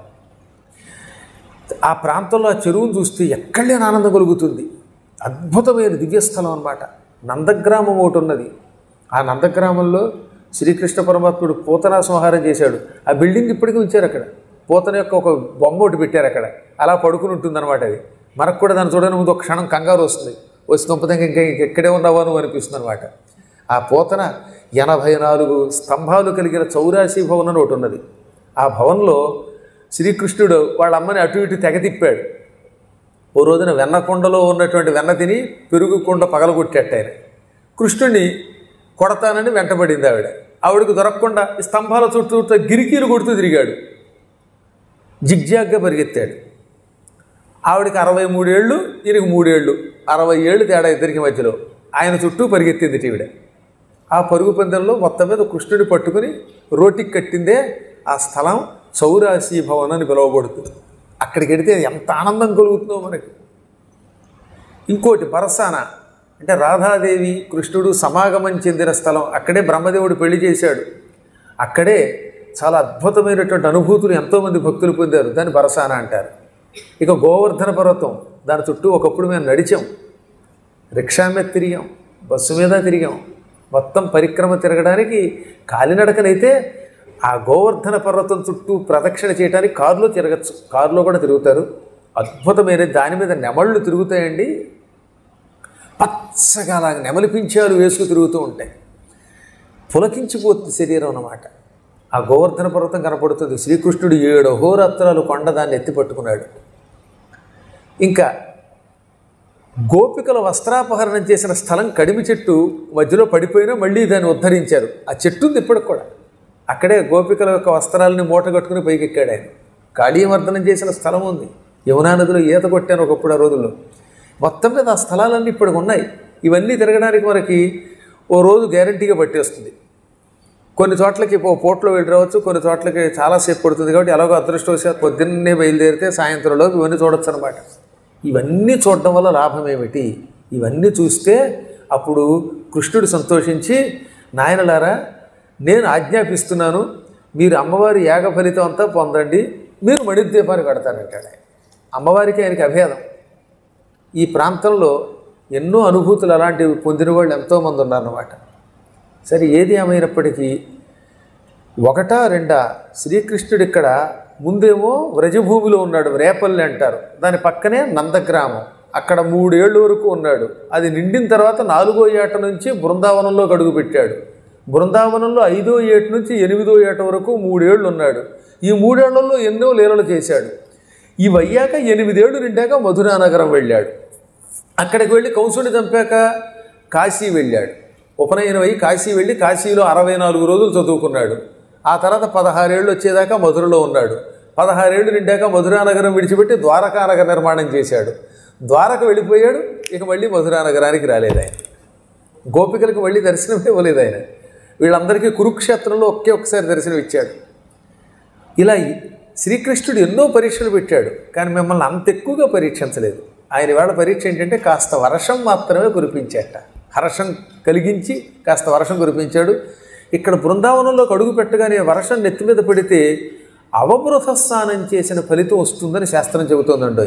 ఆ ప్రాంతంలో ఆ చెరువును చూస్తే ఎక్కడ లేని ఆనందం కలుగుతుంది అద్భుతమైన దివ్యస్థలం అన్నమాట నందగ్రామం ఒకటి ఉన్నది ఆ నందగ్రామంలో శ్రీకృష్ణ పరమాత్ముడు పూతన సంహారం చేశాడు ఆ బిల్డింగ్ ఇప్పటికీ ఉంచారు అక్కడ పూతన యొక్క ఒక బొమ్మ ఒకటి పెట్టారు అక్కడ అలా పడుకుని ఉంటుందన్నమాట అది మనకు కూడా దాన్ని చూడని ముందు ఒక క్షణం కంగారు వస్తుంది వచ్చి దుంపదంగా ఇంకా ఎక్కడే ఉన్నావా నువ్వు అనిపిస్తుంది అనమాట ఆ పూతన ఎనభై నాలుగు స్తంభాలు కలిగిన చౌరాశి భవనం అని ఒకటి ఉన్నది ఆ భవన్లో శ్రీకృష్ణుడు వాళ్ళ అమ్మని అటు ఇటు తెగ తిప్పాడు ఓ రోజున వెన్నకొండలో ఉన్నటువంటి వెన్న తిని పెరుగు కొండ పగలగొట్టేట ఆయన కృష్ణుడిని కొడతానని వెంటబడింది ఆవిడ ఆవిడకు దొరకకుండా ఈ స్తంభాల చుట్టూ గిరికీలు కొడుతూ తిరిగాడు జిగ్జాగ్గా పరిగెత్తాడు ఆవిడకి అరవై మూడేళ్ళు ఈయనకి మూడేళ్ళు అరవై ఏళ్ళు తేడా ఇద్దరికి మధ్యలో ఆయన చుట్టూ పరిగెత్తింది ఈవిడ ఆ పరుగు పందెంలో మొత్తం మీద కృష్ణుడి పట్టుకుని రోటికి కట్టిందే ఆ స్థలం చౌరాశి భవన్ అని పిలువబడుతుంది అక్కడికి వెడితే ఎంత ఆనందం కలుగుతుందో మనకి ఇంకోటి బరసాన అంటే రాధాదేవి కృష్ణుడు సమాగమం చెందిన స్థలం అక్కడే బ్రహ్మదేవుడు పెళ్లి చేశాడు అక్కడే చాలా అద్భుతమైనటువంటి అనుభూతులు ఎంతోమంది భక్తులు పొందారు దాన్ని బరసాన అంటారు ఇక గోవర్ధన పర్వతం దాని చుట్టూ ఒకప్పుడు మేము నడిచాం రిక్షా మీద తిరిగాం బస్సు మీద తిరిగాం మొత్తం పరిక్రమ తిరగడానికి కాలినడకనైతే ఆ గోవర్ధన పర్వతం చుట్టూ ప్రదక్షిణ చేయడానికి కారులో తిరగచ్చు కారులో కూడా తిరుగుతారు అద్భుతమైన దాని మీద నెమళ్ళు తిరుగుతాయండి పచ్చగా అలా నెమలిపించాలు వేసుకు తిరుగుతూ ఉంటాయి పులకించిపోతుంది శరీరం అన్నమాట ఆ గోవర్ధన పర్వతం కనపడుతుంది శ్రీకృష్ణుడు ఏడు అహోరాత్రాలు కొండ దాన్ని ఎత్తి పట్టుకున్నాడు ఇంకా గోపికల వస్త్రాపహరణం చేసిన స్థలం కడిమి చెట్టు మధ్యలో పడిపోయినా మళ్ళీ దాన్ని ఉద్ధరించారు ఆ చెట్టు ఉంది ఇప్పటికి కూడా అక్కడే గోపికల యొక్క వస్త్రాలని మూట కట్టుకుని పైకి ఎక్కాడు ఆయన కాళీమర్దనం చేసిన స్థలం ఉంది యమునా నదిలో ఈత కొట్టాను ఒకప్పుడు ఆ రోజుల్లో మొత్తం మీద ఆ స్థలాలన్నీ ఇప్పటికి ఉన్నాయి ఇవన్నీ తిరగడానికి మనకి ఓ రోజు గ్యారంటీగా పట్టేస్తుంది కొన్ని చోట్లకి ఓ పోట్లో వెళ్ళి రావచ్చు కొన్ని చోట్లకి చాలాసేపు పడుతుంది కాబట్టి ఎలాగో అదృష్టవశాత్ పొద్దున్నే బయలుదేరితే సాయంత్రంలోకి ఇవన్నీ చూడొచ్చు అనమాట ఇవన్నీ చూడడం వల్ల లాభం ఏమిటి ఇవన్నీ చూస్తే అప్పుడు కృష్ణుడు సంతోషించి నాయనలారా నేను ఆజ్ఞాపిస్తున్నాను మీరు అమ్మవారి యాగ ఫలితం అంతా పొందండి మీరు మణిద్వీపాన్ని కడతారంటాడు ఆయన. అమ్మవారికి ఆయనకి అభేదం ఈ ప్రాంతంలో ఎన్నో అనుభూతులు అలాంటివి పొందిన వాళ్ళు ఎంతోమంది ఉన్నారన్నమాట సరే ఏది ఏమైనప్పటికీ ఒకటా రెండా శ్రీకృష్ణుడు ఇక్కడ ముందేమో వ్రజభూమిలో ఉన్నాడు రేపల్లి అంటారు దాని పక్కనే నందగ్రామం అక్కడ మూడేళ్ళు వరకు ఉన్నాడు అది నిండిన తర్వాత నాలుగో ఏట నుంచి బృందావనంలో అడుగు పెట్టాడు బృందావనంలో ఐదో ఏట నుంచి ఎనిమిదో ఏట వరకు మూడేళ్ళు ఉన్నాడు ఈ మూడేళ్లలో ఎన్నో లీలలు చేశాడు ఇవి అయ్యాక ఎనిమిదేళ్లు నిండాక మధురానగరం వెళ్ళాడు అక్కడికి వెళ్ళి కంసుడిని చంపాక కాశీ వెళ్ళాడు ఉపనయనం అయ్యి కాశీ వెళ్ళి కాశీలో అరవై నాలుగు రోజులు చదువుకున్నాడు ఆ తర్వాత పదహారేళ్ళు వచ్చేదాకా మధురలో ఉన్నాడు పదహారేళ్ళు నిండాక మధురానగరం విడిచిపెట్టి ద్వారకానగర నిర్మాణం చేశాడు ద్వారక వెళ్ళిపోయాడు ఇక మళ్ళీ మధురానగరానికి రాలేదు ఆయన గోపికలకు మళ్ళీ దర్శనం ఇవ్వలేదు ఆయన వీళ్ళందరికీ కురుక్షేత్రంలో ఒకే ఒక్కసారి దర్శనం ఇచ్చాడు ఇలా శ్రీకృష్ణుడు ఎన్నో పరీక్షలు పెట్టాడు కానీ మిమ్మల్ని అంత ఎక్కువగా పరీక్షించలేదు ఆయన వేళ పరీక్ష ఏంటంటే కాస్త వర్షం మాత్రమే కురిపించేట హర్షం కలిగించి కాస్త వర్షం కురిపించాడు ఇక్కడ బృందావనంలో అడుగు పెట్టగానే వర్షం నెత్తి మీద పడితే అవబృత స్నానం చేసిన ఫలితం వస్తుందని శాస్త్రం చెబుతోందండి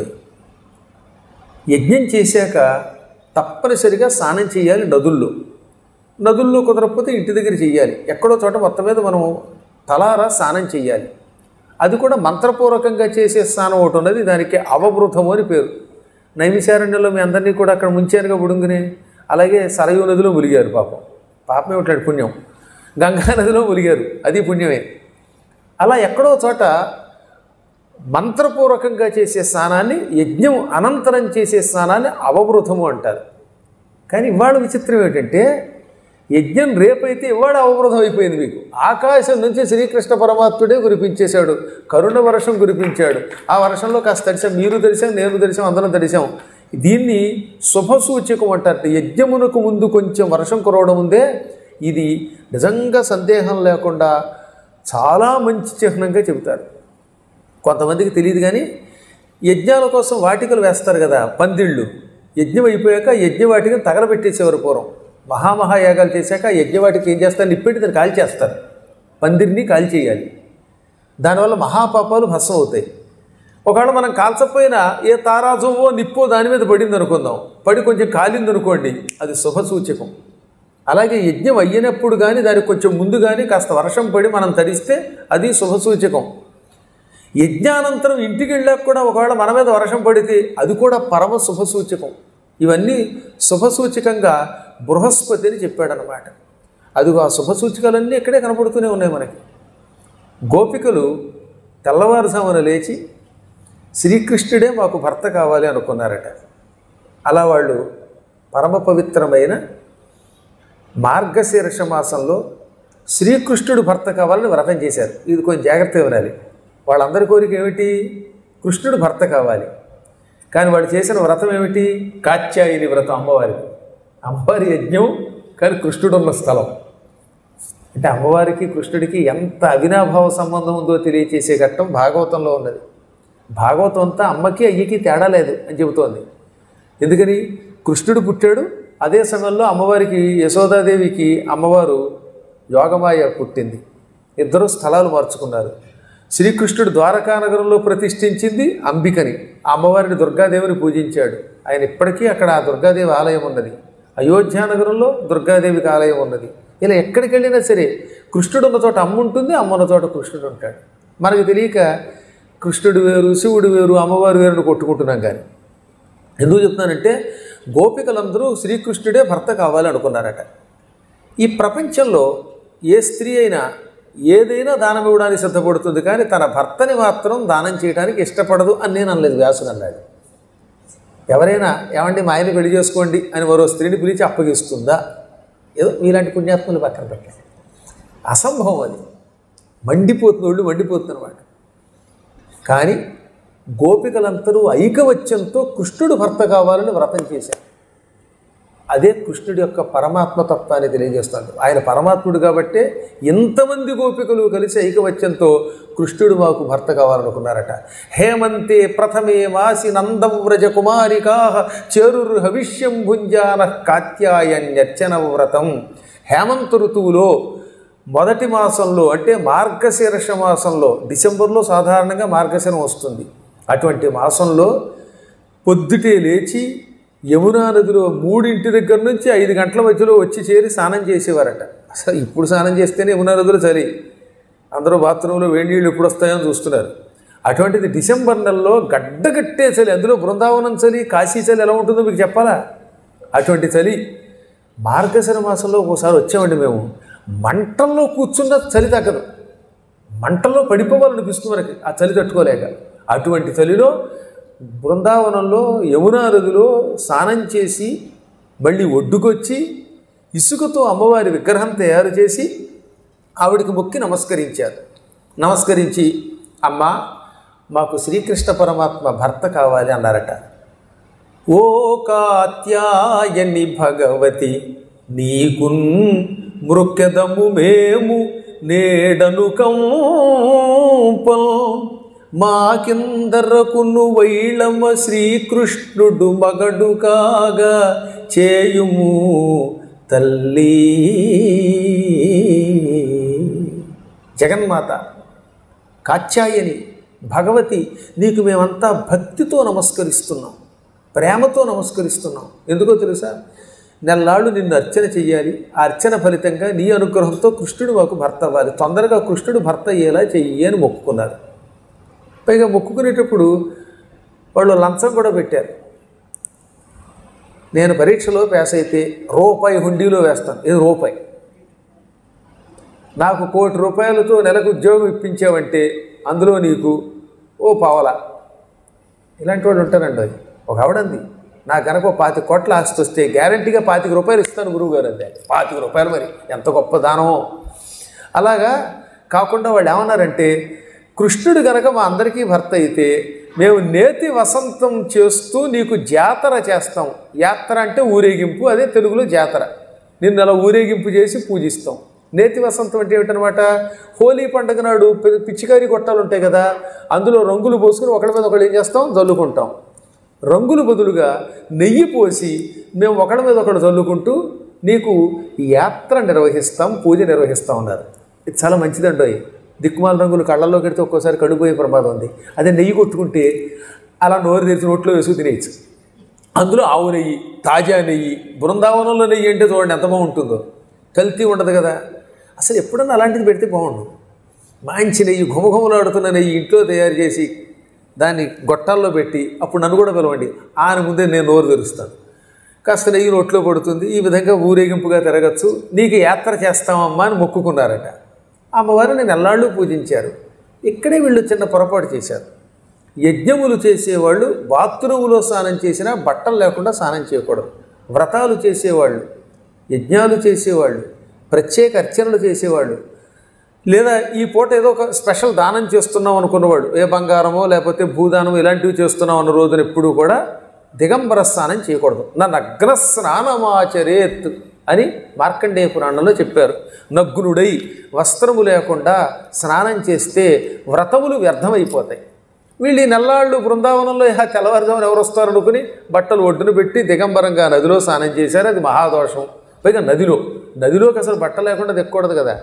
యజ్ఞం చేశాక తప్పనిసరిగా స్నానం చేయాలి నదుల్లో నదుల్లో కుదరకపోతే ఇంటి దగ్గర చేయాలి ఎక్కడో చోట మొత్తం మీద మనం తలారా స్నానం చేయాలి అది కూడా మంత్రపూర్వకంగా చేసే స్నానం ఒకటి ఉన్నది దానికి అవబృతము అని పేరు నైమిశారణ్యంలో మీ అందరినీ కూడా అక్కడ ముంచారుగా బుడుంగుని అలాగే సరయూ నదిలో ములిగారు పాపం పాపం ఏమిటాడు పుణ్యం గంగా నదిలో ములిగారు అది పుణ్యమే అలా ఎక్కడో చోట మంత్రపూర్వకంగా చేసే స్నానాన్ని యజ్ఞం అనంతరం చేసే స్నానాన్ని అవబృతము అంటారు కానీ ఇవాళ విచిత్రం ఏంటంటే యజ్ఞం రేపైతే ఇవాళ అవబృతం అయిపోయింది మీకు ఆకాశం నుంచి శ్రీకృష్ణ పరమాత్ముడే కురిపించేశాడు కరుణ వర్షం కురిపించాడు ఆ వర్షంలో కాస్త తడిసాం మీరు తడిసాం నేను తడిసాం అందరం తడిసాం దీన్ని శుభసూచకం అంటారు యజ్ఞమునకు ముందు కొంచెం వర్షం కురవడం ఉందే ఇది నిజంగా సందేహం లేకుండా చాలా మంచి చిహ్నంగా చెబుతారు కొంతమందికి తెలియదు కానీ యజ్ఞాల కోసం వాటికలు వేస్తారు కదా పందిళ్ళు యజ్ఞం అయిపోయాక యజ్ఞవాటికను తగలబెట్టేసేవారు పూర్వం మహామహాయాగాలు చేశాక యజ్ఞవాటికి ఏం చేస్తారు నిప్పెట్టి దాన్ని కాల్ చేస్తారు పందిరిని కాల్ చేయాలి దానివల్ల మహాపాపాలు భస్మం అవుతాయి ఒకవేళ మనం కాల్చకపోయినా ఏ తారాజువో నిప్పో దాని మీద పడింది అనుకుందాం పడి కొంచెం కాలింది అనుకోండి అది శుభ సూచకం అలాగే యజ్ఞం అయ్యినప్పుడు కానీ దానికి కొంచెం ముందు కానీ కాస్త వర్షం పడి మనం తడిస్తే అది శుభ సూచకం యజ్ఞానంతరం ఇంటికి వెళ్ళాక కూడా ఒకవేళ మన మీద వర్షం పడితే అది కూడా పరమ శుభసూచకం ఇవన్నీ శుభసూచకంగా బృహస్పతి అని చెప్పాడనమాట అదిగో ఆ శుభసూచకాలన్నీ ఇక్కడే కనపడుతూనే ఉన్నాయి మనకి గోపికలు తెల్లవారుజామున లేచి శ్రీకృష్ణుడే మాకు భర్త కావాలి అనుకున్నారట అలా వాళ్ళు పరమ పవిత్రమైన మార్గశీర్ష మాసంలో శ్రీకృష్ణుడు భర్త కావాలని వ్రతం చేశారు ఇది కొంచెం జాగ్రత్తగా వినాలి వాళ్ళందరి కోరిక ఏమిటి కృష్ణుడు భర్త కావాలి కానీ వాడు చేసిన వ్రతం ఏమిటి కాత్యాయని వ్రతం అమ్మవారికి అమ్మవారి యజ్ఞం కానీ కృష్ణుడు ఉన్న స్థలం అంటే అమ్మవారికి కృష్ణుడికి ఎంత అవినాభావ సంబంధం ఉందో తెలియచేసే ఘట్టం భాగవతంలో ఉన్నది భాగవతం అంతా అమ్మకి అయ్యకి తేడా లేదు అని చెబుతోంది ఎందుకని కృష్ణుడు పుట్టాడు అదే సమయంలో అమ్మవారికి యశోదాదేవికి అమ్మవారు యోగమాయ పుట్టింది ఇద్దరు స్థలాలు మార్చుకున్నారు శ్రీకృష్ణుడు ద్వారకా నగరంలో ప్రతిష్ఠించింది అంబికని ఆ అమ్మవారిని దుర్గాదేవిని పూజించాడు ఆయన ఇప్పటికీ అక్కడ ఆ దుర్గాదేవి ఆలయం ఉన్నది అయోధ్య నగరంలో దుర్గాదేవికి ఆలయం ఉన్నది ఇలా ఎక్కడికి వెళ్ళినా సరే కృష్ణుడు ఉన్న చోట అమ్మ ఉంటుంది అమ్మ ఉన్న చోట కృష్ణుడు ఉంటాడు మనకు తెలియక కృష్ణుడు వేరు శివుడు వేరు అమ్మవారు వేరు అని కొట్టుకుంటున్నాం కానీ ఎందుకు చెప్తున్నానంటే గోపికలందరూ శ్రీకృష్ణుడే భర్త కావాలి అనుకున్నారట ఈ ప్రపంచంలో ఏ స్త్రీ అయినా ఏదైనా దానం ఇవ్వడానికి సిద్ధపడుతుంది కానీ తన భర్తని మాత్రం దానం చేయడానికి ఇష్టపడదు అని నేను అనలేదు వ్యాసుడు అన్నాడు ఎవరైనా ఏమండి మా ఆయన పెళ్లి చేసుకోండి అని మరో స్త్రీని పిలిచి అప్పగిస్తుందా ఏదో మీలాంటి పుణ్యాత్ములు పక్కన పెట్టారు అసంభవం అది మండిపోతున్న వాళ్ళు మండిపోతుంది అనమాట కానీ గోపికలందరూ ఐకవత్యంతో కృష్ణుడు భర్త కావాలని వ్రతం చేశారు అదే కృష్ణుడి యొక్క పరమాత్మ తత్వాన్ని తెలియజేస్తుంది ఆయన పరమాత్ముడు కాబట్టే ఎంతమంది గోపికలు కలిసి ఐకవత్యంతో కృష్ణుడు మాకు భర్త కావాలనుకున్నారట హేమంతే ప్రథమే మాసి నందం వ్రజ కుమారికా చేరుర్ హవిష్యం భుంజాన కాత్యాయన్యర్చన వ్రతం హేమంత ఋతువులో మొదటి మాసంలో అంటే మార్గశీర్ష మాసంలో డిసెంబర్లో సాధారణంగా మార్గశిరం వస్తుంది అటువంటి మాసంలో పొద్దుటే లేచి యమునా నదిలో మూడింటి దగ్గర నుంచి ఐదు గంటల మధ్యలో వచ్చి చేరి స్నానం చేసేవారట అసలు ఇప్పుడు స్నానం చేస్తేనే యమునా నదిలో చలి అందరూ బాత్రూంలో వేడి నీళ్ళు ఎప్పుడు వస్తాయో అని చూస్తున్నారు అటువంటిది డిసెంబర్ నెలలో గడ్డగట్టే చలి అందులో బృందావనం చలి కాశీ చలి ఎలా ఉంటుందో మీకు చెప్పాలా అటువంటి చలి మార్గశిర మాసంలో ఒకసారి వచ్చామండి మేము మంటల్లో కూర్చున్న చలి తగ్గదు మంటల్లో పడిపోవాలనిపిస్తుంది మనకి ఆ చలి తట్టుకోలేక అటువంటి చలిలో బృందావనంలో యమునా నదిలో స్నానం చేసి మళ్ళీ ఒడ్డుకొచ్చి ఇసుకతో అమ్మవారి విగ్రహం తయారు చేసి ఆవిడికి మొక్కి నమస్కరించారు నమస్కరించి అమ్మ మాకు శ్రీకృష్ణ పరమాత్మ భర్త కావాలి అన్నారట ఓ కాత్యాయని భగవతి నీకున్ మృక్కెదము మేము నేడను కంపం మాకిందరకును వైళమ శ్రీకృష్ణుడు మగడు కాగా చేయుము తల్లి జగన్మాత కాత్యాయని భగవతి నీకు మేమంతా భక్తితో నమస్కరిస్తున్నాం ప్రేమతో నమస్కరిస్తున్నాం ఎందుకో తెలుసా నెల్లాళ్ళు నిన్ను అర్చన చెయ్యాలి ఆ అర్చన ఫలితంగా నీ అనుగ్రహంతో కృష్ణుడు మాకు భర్త అవ్వాలి తొందరగా కృష్ణుడు భర్త అయ్యేలా చెయ్యి అని మొక్కుకున్నారు పైగా మొక్కుకునేటప్పుడు వాళ్ళు లంచం కూడా పెట్టారు నేను పరీక్షలో పాస్ అయితే రూపాయి హుండీలో వేస్తాను ఇది రూపాయి నాకు కోటి రూపాయలతో నెలకు ఉద్యోగం ఇప్పించావంటే అందులో నీకు ఓ పావల ఇలాంటి వాడు ఉంటారండి అది ఒక ఆవిడంది నా కనుక ఓ పాతి కోట్ల ఆస్తి వస్తే గ్యారంటీగా పాతిక రూపాయలు ఇస్తాను గురువు గారు అంతే పాతిక రూపాయలు మరి ఎంత గొప్ప దానమో అలాగా కాకుండా వాళ్ళు ఏమన్నారంటే కృష్ణుడు గనక మా అందరికీ భర్త అయితే మేము నేతి వసంతం చేస్తూ నీకు జాతర చేస్తాం యాత్ర అంటే ఊరేగింపు అదే తెలుగులో జాతర నిన్ను అలా ఊరేగింపు చేసి పూజిస్తాం నేతి వసంతం అంటే ఏమిటనమాట హోలీ పండుగ నాడు పి- పిచ్చికారి గొట్టాలు ఉంటాయి కదా అందులో రంగులు పోసుకుని ఒకడి మీద ఒకళ్ళు ఏం చేస్తాం జల్లుకుంటాం రంగులు బదులుగా నెయ్యి పోసి మేము ఒకడి మీద ఒకడు చల్లుకుంటూ నీకు యాత్ర నిర్వహిస్తాం పూజ నిర్వహిస్తాం అన్నారు ఇది చాలా మంచిదండి దిక్కుమాల రంగులు కళ్ళల్లో కడితే ఒక్కోసారి కడిపోయే ప్రమాదం ఉంది అదే నెయ్యి కొట్టుకుంటే అలా నోరు తెరిచి నోట్లో వేసుకు తినేయచ్చు అందులో ఆవు నెయ్యి తాజా నెయ్యి బృందావనంలో నెయ్యి అంటే చూడండి ఎంత బాగుంటుందో కల్తీ ఉండదు కదా అసలు ఎప్పుడన్నా అలాంటిది పెడితే బాగుండు మంచి నెయ్యి ఘుమఘుమలాడుతున్న నెయ్యి ఇంట్లో తయారు చేసి దాన్ని గొట్టాల్లో పెట్టి అప్పుడు నన్ను కూడా పిలవండి ఆయన ముందే నేను నోరు తెరుస్తాను కాస్త నెయ్యి నోట్లో పడుతుంది ఈ విధంగా ఊరేగింపుగా తిరగచ్చు నీకు యాత్ర చేస్తామమ్మా అని మొక్కుకున్నారట అమ్మవారిని నెల్లాళ్ళు పూజించారు ఇక్కడే వీళ్ళు చిన్న పొరపాటు చేశారు యజ్ఞములు చేసేవాళ్ళు బాత్రూములో స్నానం చేసినా బట్టలు లేకుండా స్నానం చేయకూడదు వ్రతాలు చేసేవాళ్ళు యజ్ఞాలు చేసేవాళ్ళు ప్రత్యేక అర్చనలు చేసేవాళ్ళు లేదా ఈ పూట ఏదో ఒక స్పెషల్ దానం చేస్తున్నాం అనుకున్నవాడు ఏ బంగారమో లేకపోతే భూదానమో ఇలాంటివి చేస్తున్నాం అన్న రోజున ఎప్పుడూ కూడా దిగంబర స్నానం చేయకూడదు నా నగ్న స్నానమాచరేత్ అని మార్కండేయ పురాణంలో చెప్పారు నగ్నుడై వస్త్రము లేకుండా స్నానం చేస్తే వ్రతములు వ్యర్థమైపోతాయి వీళ్ళు ఈ నెల్లాళ్ళు బృందావనంలో ఇహ తెల్లవారుజామున ఎవరు వస్తారు అనుకుని బట్టలు ఒడ్డున పెట్టి దిగంబరంగా నదిలో స్నానం చేశారు అది మహాదోషం పైగా నదిలో నదిలోకి అసలు బట్ట లేకుండా దిక్కకూడదు కదా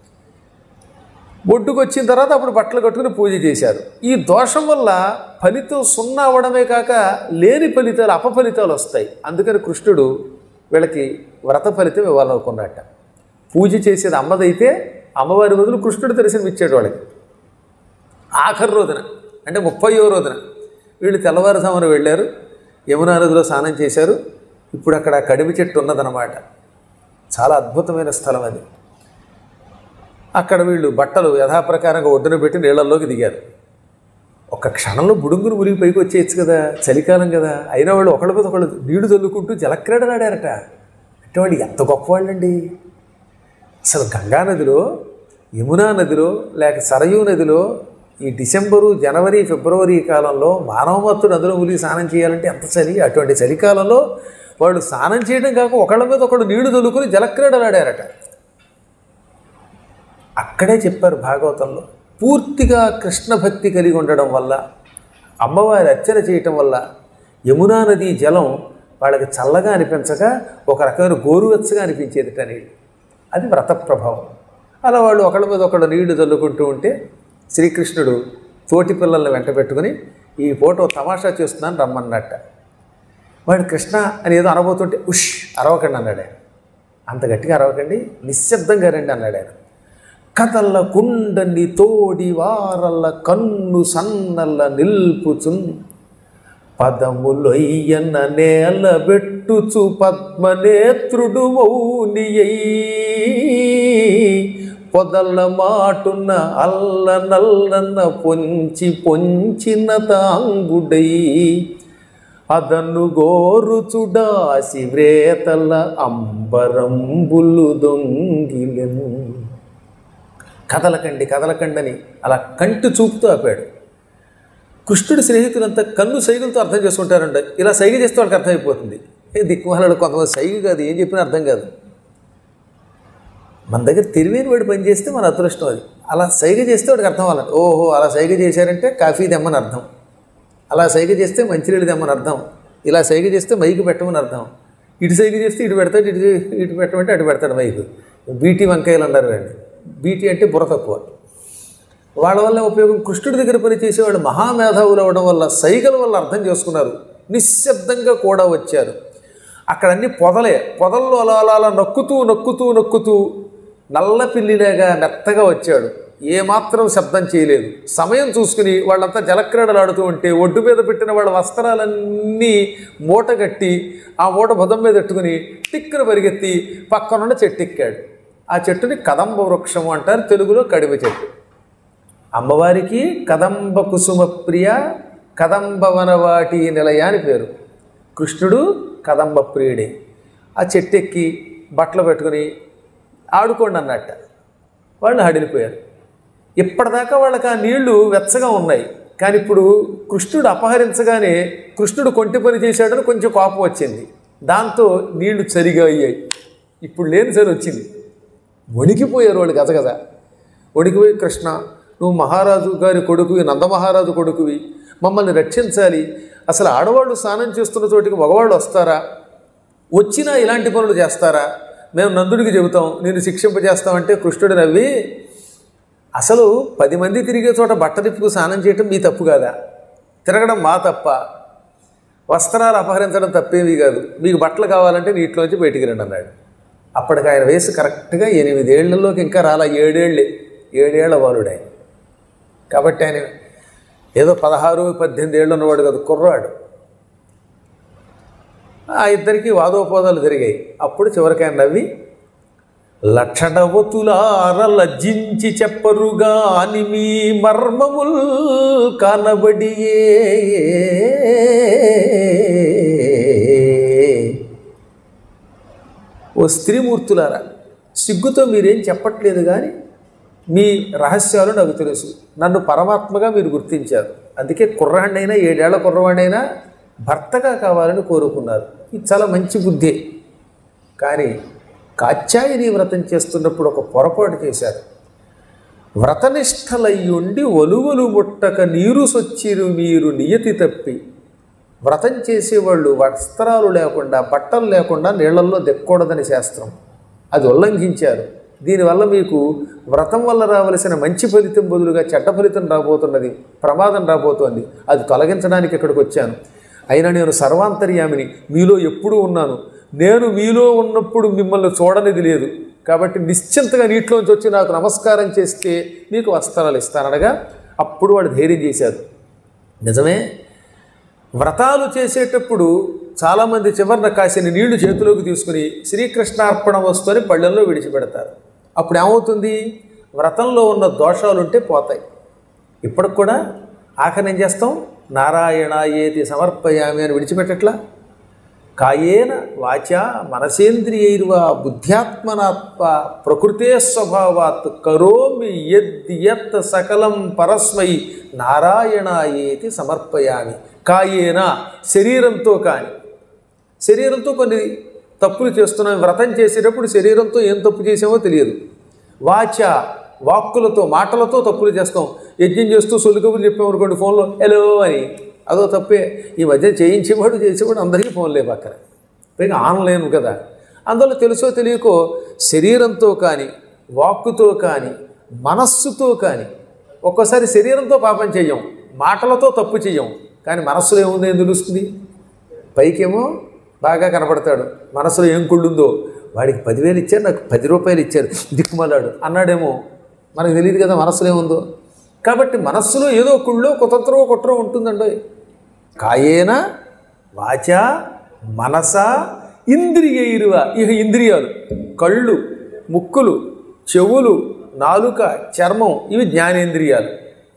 ఒడ్డుకు వచ్చిన తర్వాత అప్పుడు బట్టలు కట్టుకుని పూజ చేశారు ఈ దోషం వల్ల ఫలితం సున్నా అవ్వడమే కాక లేని ఫలితాలు అపఫలితాలు వస్తాయి అందుకని కృష్ణుడు వీళ్ళకి వ్రత ఫలితం ఇవ్వాలనుకున్నట్ట పూజ చేసేది అమ్మదైతే అమ్మవారి బదులు కృష్ణుడు దర్శనం ఇచ్చాడు వాళ్ళకి ఆఖరి రోజున అంటే ముప్పయో రోజున వీళ్ళు తెల్లవారుజామున వెళ్ళారు యమునా నదిలో స్నానం చేశారు ఇప్పుడు అక్కడ కడిమి చెట్టు ఉన్నదన్నమాట చాలా అద్భుతమైన స్థలం అది అక్కడ వీళ్ళు బట్టలు యథాప్రకారంగా ఒడ్డున పెట్టి నీళ్ళల్లోకి దిగారు ఒక క్షణంలో బుడుంగురు మునిగి పైకి వచ్చేయచ్చు కదా చలికాలం కదా అయినా వాళ్ళు ఒకళ్ళ మీద ఒకళ్ళు నీళ్లు చల్లుకుంటూ జలక్రీడలాడారట అంటే వాళ్ళు ఎంత గొప్పవాళ్ళండి అసలు గంగా నదిలో యమునా నదిలో లేక సరయూ నదిలో ఈ డిసెంబరు జనవరి ఫిబ్రవరి కాలంలో మానవమత్తుడు నదిలో మునిగి స్నానం చేయాలంటే ఎంత చలి అటువంటి చలికాలంలో వాళ్ళు స్నానం చేయడం కాక ఒకళ్ళ మీద ఒకళ్ళు నీళ్లు చల్లుకుని జలక్రీడలాడారట అక్కడే చెప్పారు భాగవతంలో పూర్తిగా కృష్ణ భక్తి కలిగి ఉండడం వల్ల అమ్మవారి అర్చన చేయటం వల్ల యమునా నది జలం వాళ్ళకి చల్లగా అనిపించక ఒక రకమైన గోరువెచ్చగా అనిపించేదిట నీళ్ళు అది వ్రత ప్రభావం అలా వాళ్ళు ఒకళ్ళ మీద ఒకళ్ళు నీళ్లు చల్లుకుంటూ ఉంటే శ్రీకృష్ణుడు తోటి పిల్లల్ని వెంట పెట్టుకుని ఈ ఫోటో తమాషా చేస్తున్నాను రమ్మన్నట్ట వాడు కృష్ణ అని ఏదో అనబోతుంటే ఉష్ అరవకండి అన్నాడు ఆయన అంత గట్టిగా అరవకండి నిశ్శబ్దంగా రండి అన్నాడు ఆయన కథల్ల కుండని తోడి వారల్ల కన్ను సన్నల్ల నిల్పుచున్ పదములొయ్యన్న నేల బెట్టుచు పద్మనేత్రుడు మౌనియై పొదల్ల మాటున్న అల్ల నల్లన్న పొంచి పొంచిన తాంగుడై అదను గోరుచుడాసి వ్రేతల అంబరంబులు దొంగిలెను కదలకండి కదలకండి అని అలా కంటి చూపుతూ ఆపాడు కృష్ణుడి స్నేహితులంతా కన్ను సైగులతో అర్థం చేసుకుంటారండి ఇలా సైగ చేస్తే వాళ్ళకి అర్థమైపోతుంది ఏ దిక్కుమాలలో కొంతమంది సైగ కాదు ఏం చెప్పినా అర్థం కాదు మన దగ్గర తెలివైన వాడు పని చేస్తే మన అదృష్టం అది అలా సైగ చేస్తే వాడికి అర్థం అవ్వాలి ఓహో అలా సైగ చేశారంటే కాఫీ తెమ్మని అర్థం అలా సైగ చేస్తే మంచినీళ్ళు తెమ్మని అర్థం ఇలా సైగ చేస్తే మైకు పెట్టమని అర్థం ఇటు సైగ చేస్తే ఇటు పెడతాడు ఇటు ఇటు పెట్టమంటే అటు పెడతాడు మైకు బీటీ వంకాయలు అన్నారు అండి బీటీ అంటే బుర్ర తక్కువ వాళ్ళ వల్ల ఉపయోగం కృష్ణుడి దగ్గర పనిచేసేవాళ్ళు మహామేధావులు అవ్వడం వల్ల సైగల వల్ల అర్థం చేసుకున్నారు నిశ్శబ్దంగా కూడా వచ్చారు అక్కడ అన్ని పొదలే పొదల్లో అలా అలా అలా నొక్కుతూ నొక్కుతూ నొక్కుతూ నల్ల పిల్లిలాగా మెత్తగా వచ్చాడు ఏమాత్రం శబ్దం చేయలేదు సమయం చూసుకుని వాళ్ళంతా జలక్రీడలాడుతూ ఉంటే ఒడ్డు మీద పెట్టిన వాళ్ళ వస్త్రాలన్నీ మూట కట్టి ఆ మూట భుజం మీద పెట్టుకుని టిక్కున పరిగెత్తి పక్కనున్న చెట్టు ఎక్కాడు ఆ చెట్టుని కదంబ వృక్షము అంటారు తెలుగులో కడిమ చెట్టు అమ్మవారికి కదంబ కుసుమ ప్రియ కదంబ వనవాటి నిలయ అని పేరు కృష్ణుడు కదంబ ప్రియుడే ఆ చెట్టు ఎక్కి బట్టలు పెట్టుకుని ఆడుకోండి అన్నట్ట వాళ్ళు హడిలిపోయారు ఇప్పటిదాకా వాళ్ళకి ఆ నీళ్లు వెచ్చగా ఉన్నాయి కానీ ఇప్పుడు కృష్ణుడు అపహరించగానే కృష్ణుడు కొంటి పని చేశాడని కొంచెం కోపం వచ్చింది దాంతో నీళ్లు చరిగా అయ్యాయి ఇప్పుడు లేని సరి వచ్చింది వణికిపోయారు వాళ్ళు గజగజ వణికిపోయి కృష్ణ నువ్వు మహారాజు గారి కొడుకువి నందమహారాజు కొడుకువి మమ్మల్ని రక్షించాలి అసలు ఆడవాళ్ళు స్నానం చేస్తున్న చోటికి మగవాళ్ళు వస్తారా వచ్చినా ఇలాంటి పనులు చేస్తారా మేము నందుడికి చెబుతాం నేను శిక్షింపజేస్తామంటే కృష్ణుడు నవ్వి అసలు పది మంది తిరిగే చోట బట్ట తిప్పుకు స్నానం చేయటం మీ తప్పు కాదా తిరగడం మా తప్ప వస్త్రాలు అపహరించడం తప్పేమీ కాదు మీకు బట్టలు కావాలంటే నీటిలోంచి బయటికి రండి అన్నాడు అప్పటికి ఆయన వయసు కరెక్ట్గా ఎనిమిదేళ్లలోకి ఇంకా రాలా ఏడేళ్ళే ఏడేళ్ల బాలుడు ఆయన కాబట్టి ఆయన ఏదో పదహారు పద్దెనిమిది ఏళ్ళు ఉన్నవాడు కదా కుర్రాడు ఆ ఇద్దరికి వాదోపవాదాలు జరిగాయి అప్పుడు చివరికి ఆయన నవ్వి లక్షణవతులార లజ్జించి చెప్పరుగా అని మీ మర్మముల్ కనబడియే ఓ స్త్రీమూర్తులారా సిగ్గుతో మీరేం చెప్పట్లేదు కానీ మీ రహస్యాలు నాకు తెలుసు నన్ను పరమాత్మగా మీరు గుర్తించారు అందుకే కుర్రాడినైనా ఏడేళ్ల కుర్రవాడైనా భర్తగా కావాలని కోరుకున్నారు ఇది చాలా మంచి బుద్ధి కానీ కాత్యాయని వ్రతం చేస్తున్నప్పుడు ఒక పొరపాటు చేశారు వ్రతనిష్టలయ్యుండి ఒలువలు ముట్టక నీరు సొచ్చిరు మీరు నియతి తప్పి వ్రతం చేసేవాళ్ళు వస్త్రాలు లేకుండా బట్టలు లేకుండా నీళ్లలో దెక్కకూడదని శాస్త్రం అది ఉల్లంఘించారు దీనివల్ల మీకు వ్రతం వల్ల రావలసిన మంచి ఫలితం బదులుగా చెడ్డ ఫలితం రాబోతున్నది ప్రమాదం రాబోతోంది అది తొలగించడానికి ఇక్కడికి వచ్చాను అయినా నేను సర్వాంతర్యామిని మీలో ఎప్పుడూ ఉన్నాను నేను మీలో ఉన్నప్పుడు మిమ్మల్ని చూడనిది లేదు కాబట్టి నిశ్చింతగా నీటిలోంచి వచ్చి నాకు నమస్కారం చేస్తే మీకు వస్త్రాలు ఇస్తాననగా అప్పుడు వాడు ధైర్యం చేశారు నిజమే వ్రతాలు చేసేటప్పుడు చాలామంది చివరిన కాసిన నీళ్లు చేతిలోకి తీసుకుని శ్రీకృష్ణార్పణ వస్తుని పళ్ళెంలో విడిచిపెడతారు అప్పుడు ఏమవుతుంది వ్రతంలో ఉన్న దోషాలు ఉంటే పోతాయి ఇప్పటికి కూడా ఆఖరి ఏం చేస్తాం నారాయణ ఏతి సమర్పయామి అని విడిచిపెట్టట్లా కాయేన వాచా మనసేంద్రియైర్వా బుద్ధ్యాత్మనాత్మ ప్రకృతే స్వభావాత్ కరోమి యద్ యత్ సకలం పరస్మై నారాయణ ఏతి సమర్పయామి కాయేన శరీరంతో కాని శరీరంతో కొన్ని తప్పులు చేస్తున్నాం వ్రతం చేసేటప్పుడు శరీరంతో ఏం తప్పు చేసామో తెలియదు వాచ వాక్కులతో మాటలతో తప్పులు చేస్తాం యజ్ఞం చేస్తూ సొలుకబులు చెప్పామనుకోండి ఫోన్లో హలో అని అదో తప్పే ఈ మధ్య చేయించేవాడు చేసేవాడు అందరికీ ఫోన్లే పక్కన పైగా ఆన్లైన్ కదా అందులో తెలుసో తెలియకో శరీరంతో కానీ వాక్కుతో కానీ మనస్సుతో కానీ ఒక్కోసారి శరీరంతో పాపం చెయ్యం మాటలతో తప్పు చెయ్యం కానీ మనస్సులో ఏముందో ఏం తెలుస్తుంది పైకేమో బాగా కనపడతాడు మనసులో ఏం కుళ్ళుందో వాడికి పదివేలు ఇచ్చారు నాకు పది రూపాయలు ఇచ్చారు దిక్కుమలాడు అన్నాడేమో మనకు తెలియదు కదా మనసులో ఏముందో కాబట్టి మనస్సులో ఏదో కుళ్ళో కుతంత్రో కుట్రో ఉంటుందండి కాయేన వాచ మనస ఇంద్రియైరువ ఇక ఇంద్రియాలు కళ్ళు ముక్కులు చెవులు నాలుక చర్మం ఇవి జ్ఞానేంద్రియాలు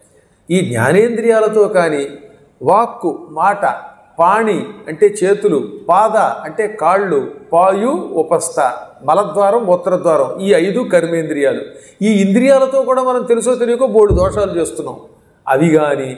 ఈ జ్ఞానేంద్రియాలతో కానీ వాక్కు మాట పాణి అంటే చేతులు పాద అంటే కాళ్ళు పాయు ఉపస్థ మలద్వారం మూత్రద్వారం ఈ ఐదు కర్మేంద్రియాలు ఈ ఇంద్రియాలతో కూడా మనం తెలుసో తెలియకో బోడు దోషాలు చేస్తున్నాం అవి కానీ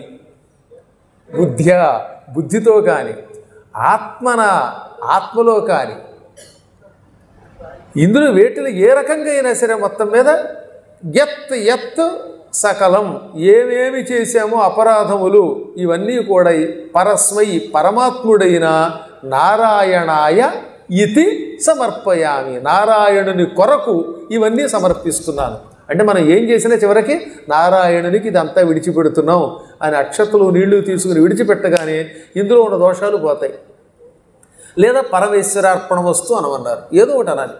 బుద్ధ్యా బుద్ధితో కానీ ఆత్మన ఆత్మలో కానీ ఇందులో వేటిలో ఏ రకంగా అయినా సరే మొత్తం మీద ఎత్ ఎత్ సకలం ఏమేమి చేశామో అపరాధములు ఇవన్నీ కూడా పరస్మై పరమాత్ముడైన నారాయణాయ ఇతి సమర్పయామి నారాయణుని కొరకు ఇవన్నీ సమర్పిస్తున్నాను అంటే మనం ఏం చేసినా చివరికి నారాయణునికి ఇదంతా విడిచిపెడుతున్నాం అని అక్షతలు నీళ్లు తీసుకుని విడిచిపెట్టగానే ఇందులో ఉన్న దోషాలు పోతాయి లేదా పరమేశ్వరార్పణ వస్తు అనమన్నారు ఏదో ఒకటి అనాలి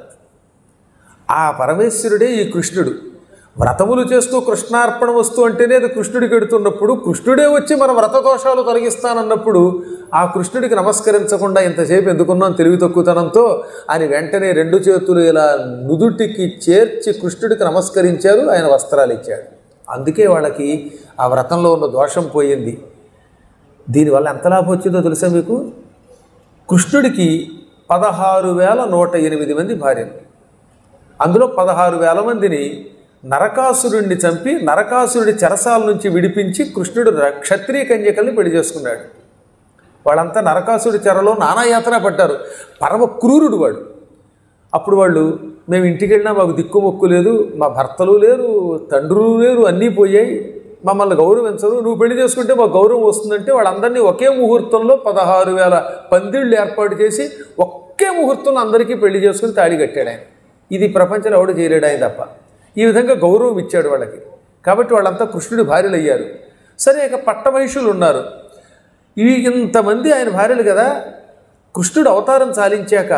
ఆ పరమేశ్వరుడే ఈ కృష్ణుడు వ్రతములు చేస్తూ కృష్ణార్పణ వస్తు అంటేనే అది కృష్ణుడికి ఎడుతున్నప్పుడు కృష్ణుడే వచ్చి మన వ్రత దోషాలు తొలగిస్తానన్నప్పుడు ఆ కృష్ణుడికి నమస్కరించకుండా ఇంతసేపు ఎందుకున్నాం తెలివి తక్కువతనంతో అని వెంటనే రెండు చేతులు ఇలా నుదుటికి చేర్చి కృష్ణుడికి నమస్కరించారు ఆయన వస్త్రాలు ఇచ్చాడు అందుకే వాళ్ళకి ఆ వ్రతంలో ఉన్న దోషం పోయింది దీనివల్ల ఎంత లాభం వచ్చిందో తెలుసా మీకు కృష్ణుడికి పదహారు వేల నూట ఎనిమిది మంది భార్యలు అందులో పదహారు వేల మందిని నరకాసురుణ్ణి చంపి నరకాసురుడి చెరసాల నుంచి విడిపించి కృష్ణుడు ర- క్షత్రియ కన్యకల్ని పెళ్లి చేసుకున్నాడు వాళ్ళంతా నరకాసుడి చెరలో నానాయాతన పడ్డారు పరమ క్రూరుడు వాడు అప్పుడు వాళ్ళు మేము ఇంటికి వెళ్ళినా మాకు దిక్కు మొక్కు లేదు మా భర్తలు లేరు తండ్రులు లేరు అన్నీ పోయాయి మమ్మల్ని గౌరవించరు నువ్వు పెళ్లి చేసుకుంటే మాకు గౌరవం వస్తుందంటే వాళ్ళందరినీ ఒకే ముహూర్తంలో పదహారు వేల పందిళ్ళు ఏర్పాటు చేసి ఒకే ముహూర్తంలో అందరికీ పెళ్లి చేసుకుని తాడి కట్టాడు ఆయన ఇది ప్రపంచంలో ఎవడు చేయలేడు ఆయన తప్ప ఈ విధంగా గౌరవం ఇచ్చాడు వాళ్ళకి కాబట్టి వాళ్ళంతా కృష్ణుడి భార్యలు అయ్యారు సరే ఇక పట్టమహిషులు ఉన్నారు ఇవి ఇంతమంది ఆయన భార్యలు కదా కృష్ణుడు అవతారం చాలించాక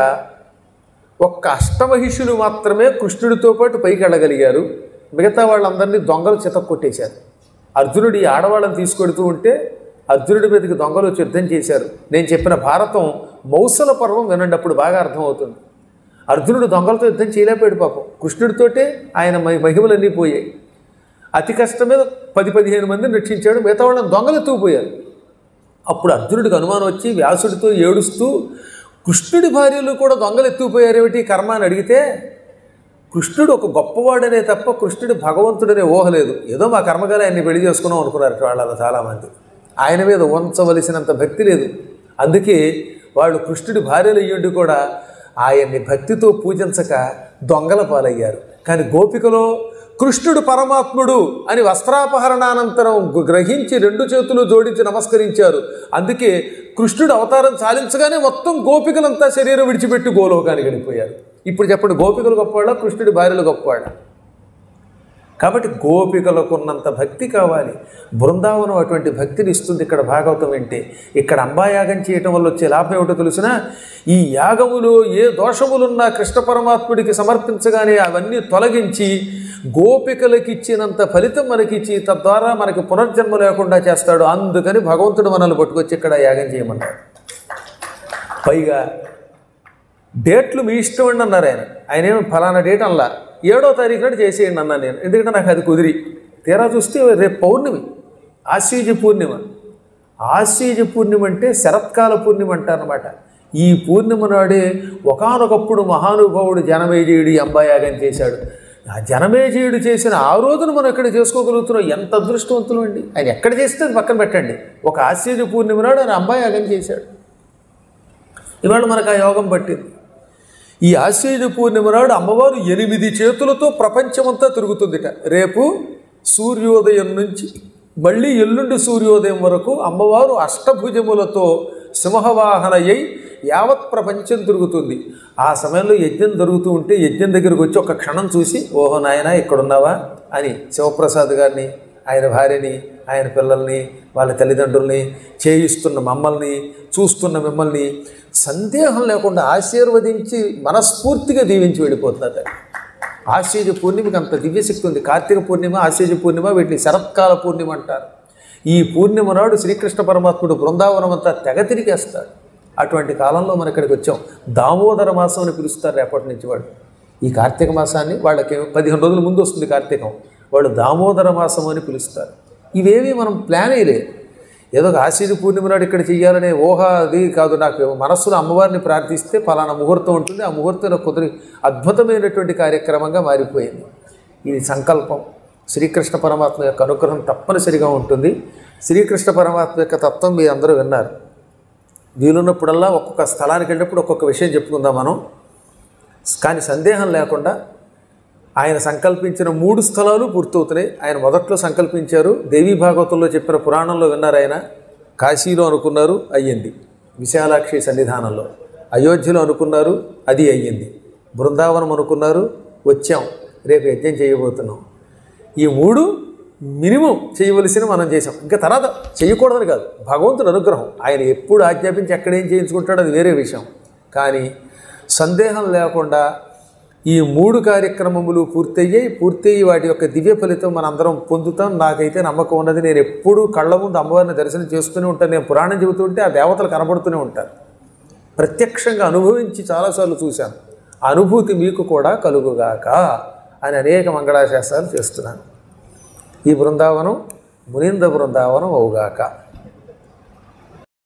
ఒక్క అష్టమహిషులు మాత్రమే కృష్ణుడితో పాటు పైకి వెళ్ళగలిగారు మిగతా వాళ్ళందరినీ దొంగలు చితక్కొట్టేశారు అర్జునుడు ఈ ఆడవాళ్ళని తీసుకొడుతూ ఉంటే అర్జునుడి మీదకి దొంగలు వచ్చి యుద్ధం చేశారు నేను చెప్పిన భారతం మౌసల పర్వం వినండి అప్పుడు బాగా అర్థమవుతుంది అర్జునుడు దొంగలతో యుద్ధం చేయలేకపోయాడు పాపం కృష్ణుడితోటే ఆయన మహి- మహిమలన్నీ పోయాయి అతి కష్టం మీద పది పదిహేను మందిని రక్షించాడు మిగతా వాళ్ళని దొంగలు ఎత్తుకుపోయారు అప్పుడు అర్జునుడికి అనుమానం వచ్చి వ్యాసుడితో ఏడుస్తూ కృష్ణుడి భార్యలు కూడా దొంగలు ఎత్తుకుపోయారేమిటి కర్మ అని అడిగితే కృష్ణుడు ఒక గొప్పవాడనే తప్ప కృష్ణుడు భగవంతుడనే ఊహలేదు ఏదో మా కర్మగాలి ఆయన్ని పెళ్లి చేసుకున్నాం అనుకున్నారు వాళ్ళలో చాలామంది ఆయన మీద ఉంచవలసినంత భక్తి లేదు అందుకే వాళ్ళు కృష్ణుడి భార్యలు అయ్యుండి కూడా ఆయన్ని భక్తితో పూజించక దొంగల పాలయ్యారు కానీ గోపికలో కృష్ణుడు పరమాత్ముడు అని వస్త్రాపహరణానంతరం గు- గ్రహించి రెండు చేతులు జోడించి నమస్కరించారు అందుకే కృష్ణుడు అవతారం చాలించగానే మొత్తం గోపికలంతా శరీరం విడిచిపెట్టి గోలోకానికి వెళ్ళిపోయారు ఇప్పుడు చెప్పండి గోపికలు గొప్పవాళ్ళ కృష్ణుడి భార్యలు గొప్పవాళ్ళ కాబట్టి గోపికలకు ఉన్నంత భక్తి కావాలి బృందావనం అటువంటి భక్తిని ఇస్తుంది ఇక్కడ భాగవతం వింటే ఇక్కడ అంబాయాగం చేయటం వల్ల వచ్చే లాభం ఏమిటో తెలిసిన ఈ యాగములో ఏ దోషములున్నా కృష్ణ పరమాత్ముడికి సమర్పించగానే అవన్నీ తొలగించి గోపికలకి ఇచ్చినంత ఫలితం మనకిచ్చి తద్వారా మనకి పునర్జన్మ లేకుండా చేస్తాడు అందుకని భగవంతుడు మనల్ని పట్టుకొచ్చి ఇక్కడ యాగం చేయమన్నాడు పైగా డేట్లు మీ ఇష్టం అండి అన్నారు ఆయన ఆయన ఏమి ఫలానా డేట్ అనలా ఏడో తారీఖు నాడు చేసేయండి అన్నాను నేను ఎందుకంటే నాకు అది కుదిరి తీరా చూస్తే రేపు పౌర్ణమి ఆశ్వీజ పూర్ణిమ ఆశ్వీజ పూర్ణిమ అంటే శరత్కాల పూర్ణిమ అంటారనమాట ఈ పూర్ణిమ నాడే ఒకానొకప్పుడు మహానుభావుడు జనమేజయుడు ఈ అంబాయాగం చేశాడు ఆ జనమేజయుడు చేసిన ఆ రోజున మనం ఎక్కడ చేసుకోగలుగుతున్నాం ఎంత అదృష్టవంతులు అండి ఆయన ఎక్కడ చేస్తే అది పక్కన పెట్టండి ఒక ఆశ్వీజ పూర్ణిమ నాడు ఆయన అంబాయాగం చేశాడు ఇవాళ మనకు ఆ యోగం పట్టింది ఈ ఆశ్వయుజ పూర్ణిమ నాడు అమ్మవారు ఎనిమిది చేతులతో ప్రపంచమంతా తిరుగుతుందిట రేపు సూర్యోదయం నుంచి మళ్ళీ ఎల్లుండి సూర్యోదయం వరకు అమ్మవారు అష్టభుజములతో సింహవాహనయ్యి యావత్ ప్రపంచం తిరుగుతుంది ఆ సమయంలో యజ్ఞం జరుగుతూ ఉంటే యజ్ఞం దగ్గరికి వచ్చి ఒక క్షణం చూసి ఓహో నాయన ఇక్కడున్నావా అని శివప్రసాద్ గారిని ఆయన భార్యని ఆయన పిల్లల్ని వాళ్ళ తల్లిదండ్రుల్ని చేయిస్తున్న మమ్మల్ని చూస్తున్న మిమ్మల్ని సందేహం లేకుండా ఆశీర్వదించి మనస్ఫూర్తిగా దీవించి వెళ్ళిపోతున్నారు ఆశ్వీజ పూర్ణిమకి అంత దివ్యశక్తి ఉంది కార్తీక పూర్ణిమ ఆశ్వీజ పూర్ణిమ వీటిని శరత్కాల పూర్ణిమ అంటారు ఈ పూర్ణిమ నాడు శ్రీకృష్ణ పరమాత్ముడు బృందావనం అంతా తెగ తిరిగేస్తాడు అటువంటి కాలంలో మన ఇక్కడికి వచ్చాం దామోదర మాసం అని పిలుస్తారు రేపటి నుంచి వాడు ఈ కార్తీక మాసాన్ని వాళ్ళకి పదిహేను రోజుల ముందు వస్తుంది కార్తీకం వాళ్ళు దామోదర మాసం అని పిలుస్తారు ఇవేవి మనం ప్లాన్ అయ్యలేదు ఏదో ఒక ఆశ్చర్య పూర్ణిమ నాడు ఇక్కడ చెయ్యాలనే ఊహ అది కాదు నాకు మనస్సులో అమ్మవారిని ప్రార్థిస్తే ఫలానా ముహూర్తం ఉంటుంది ఆ ముహూర్తంలో కుదిరి అద్భుతమైనటువంటి కార్యక్రమంగా మారిపోయింది ఇది సంకల్పం శ్రీకృష్ణ పరమాత్మ యొక్క అనుగ్రహం తప్పనిసరిగా ఉంటుంది శ్రీకృష్ణ పరమాత్మ యొక్క తత్వం మీరు అందరూ విన్నారు వీలున్నప్పుడల్లా ఒక్కొక్క స్థలానికి వెళ్ళినప్పుడు ఒక్కొక్క విషయం చెప్పుకుందాం మనం కానీ సందేహం లేకుండా ఆయన సంకల్పించిన మూడు స్థలాలు పూర్తవుతున్నాయి ఆయన మొదట్లో సంకల్పించారు దేవీ భాగవతంలో చెప్పిన పురాణంలో విన్నారు ఆయన కాశీలో అనుకున్నారు అయ్యింది విశాలాక్షి సన్నిధానంలో అయోధ్యలో అనుకున్నారు అది అయ్యింది బృందావనం అనుకున్నారు వచ్చాం రేపు యజ్ఞం చేయబోతున్నాం ఈ మూడు మినిమం చేయవలసిన మనం చేసాం ఇంకా తర్వాత చేయకూడదని కాదు భగవంతుడు అనుగ్రహం ఆయన ఎప్పుడు ఆజ్ఞాపించి ఎక్కడేం చేయించుకుంటాడో అది వేరే విషయం కానీ సందేహం లేకుండా ఈ మూడు కార్యక్రమములు పూర్తయ్యాయి పూర్తయ్యి వాటి యొక్క దివ్య ఫలితం మనం అందరం పొందుతాం నాకైతే నమ్మకం ఉన్నది నేను ఎప్పుడూ కళ్ళ ముందు అమ్మవారిని దర్శనం చేస్తూనే ఉంటాను నేను పురాణం చెబుతుంటే ఆ దేవతలు కనబడుతూనే ఉంటారు ప్రత్యక్షంగా అనుభవించి చాలాసార్లు చూశాను ఆ అనుభూతి మీకు కూడా కలుగుగాక అని అనేక మంగళాశాస్త్రాలు చేస్తున్నాను ఈ బృందావనం మునింద బృందావనం అవుగాక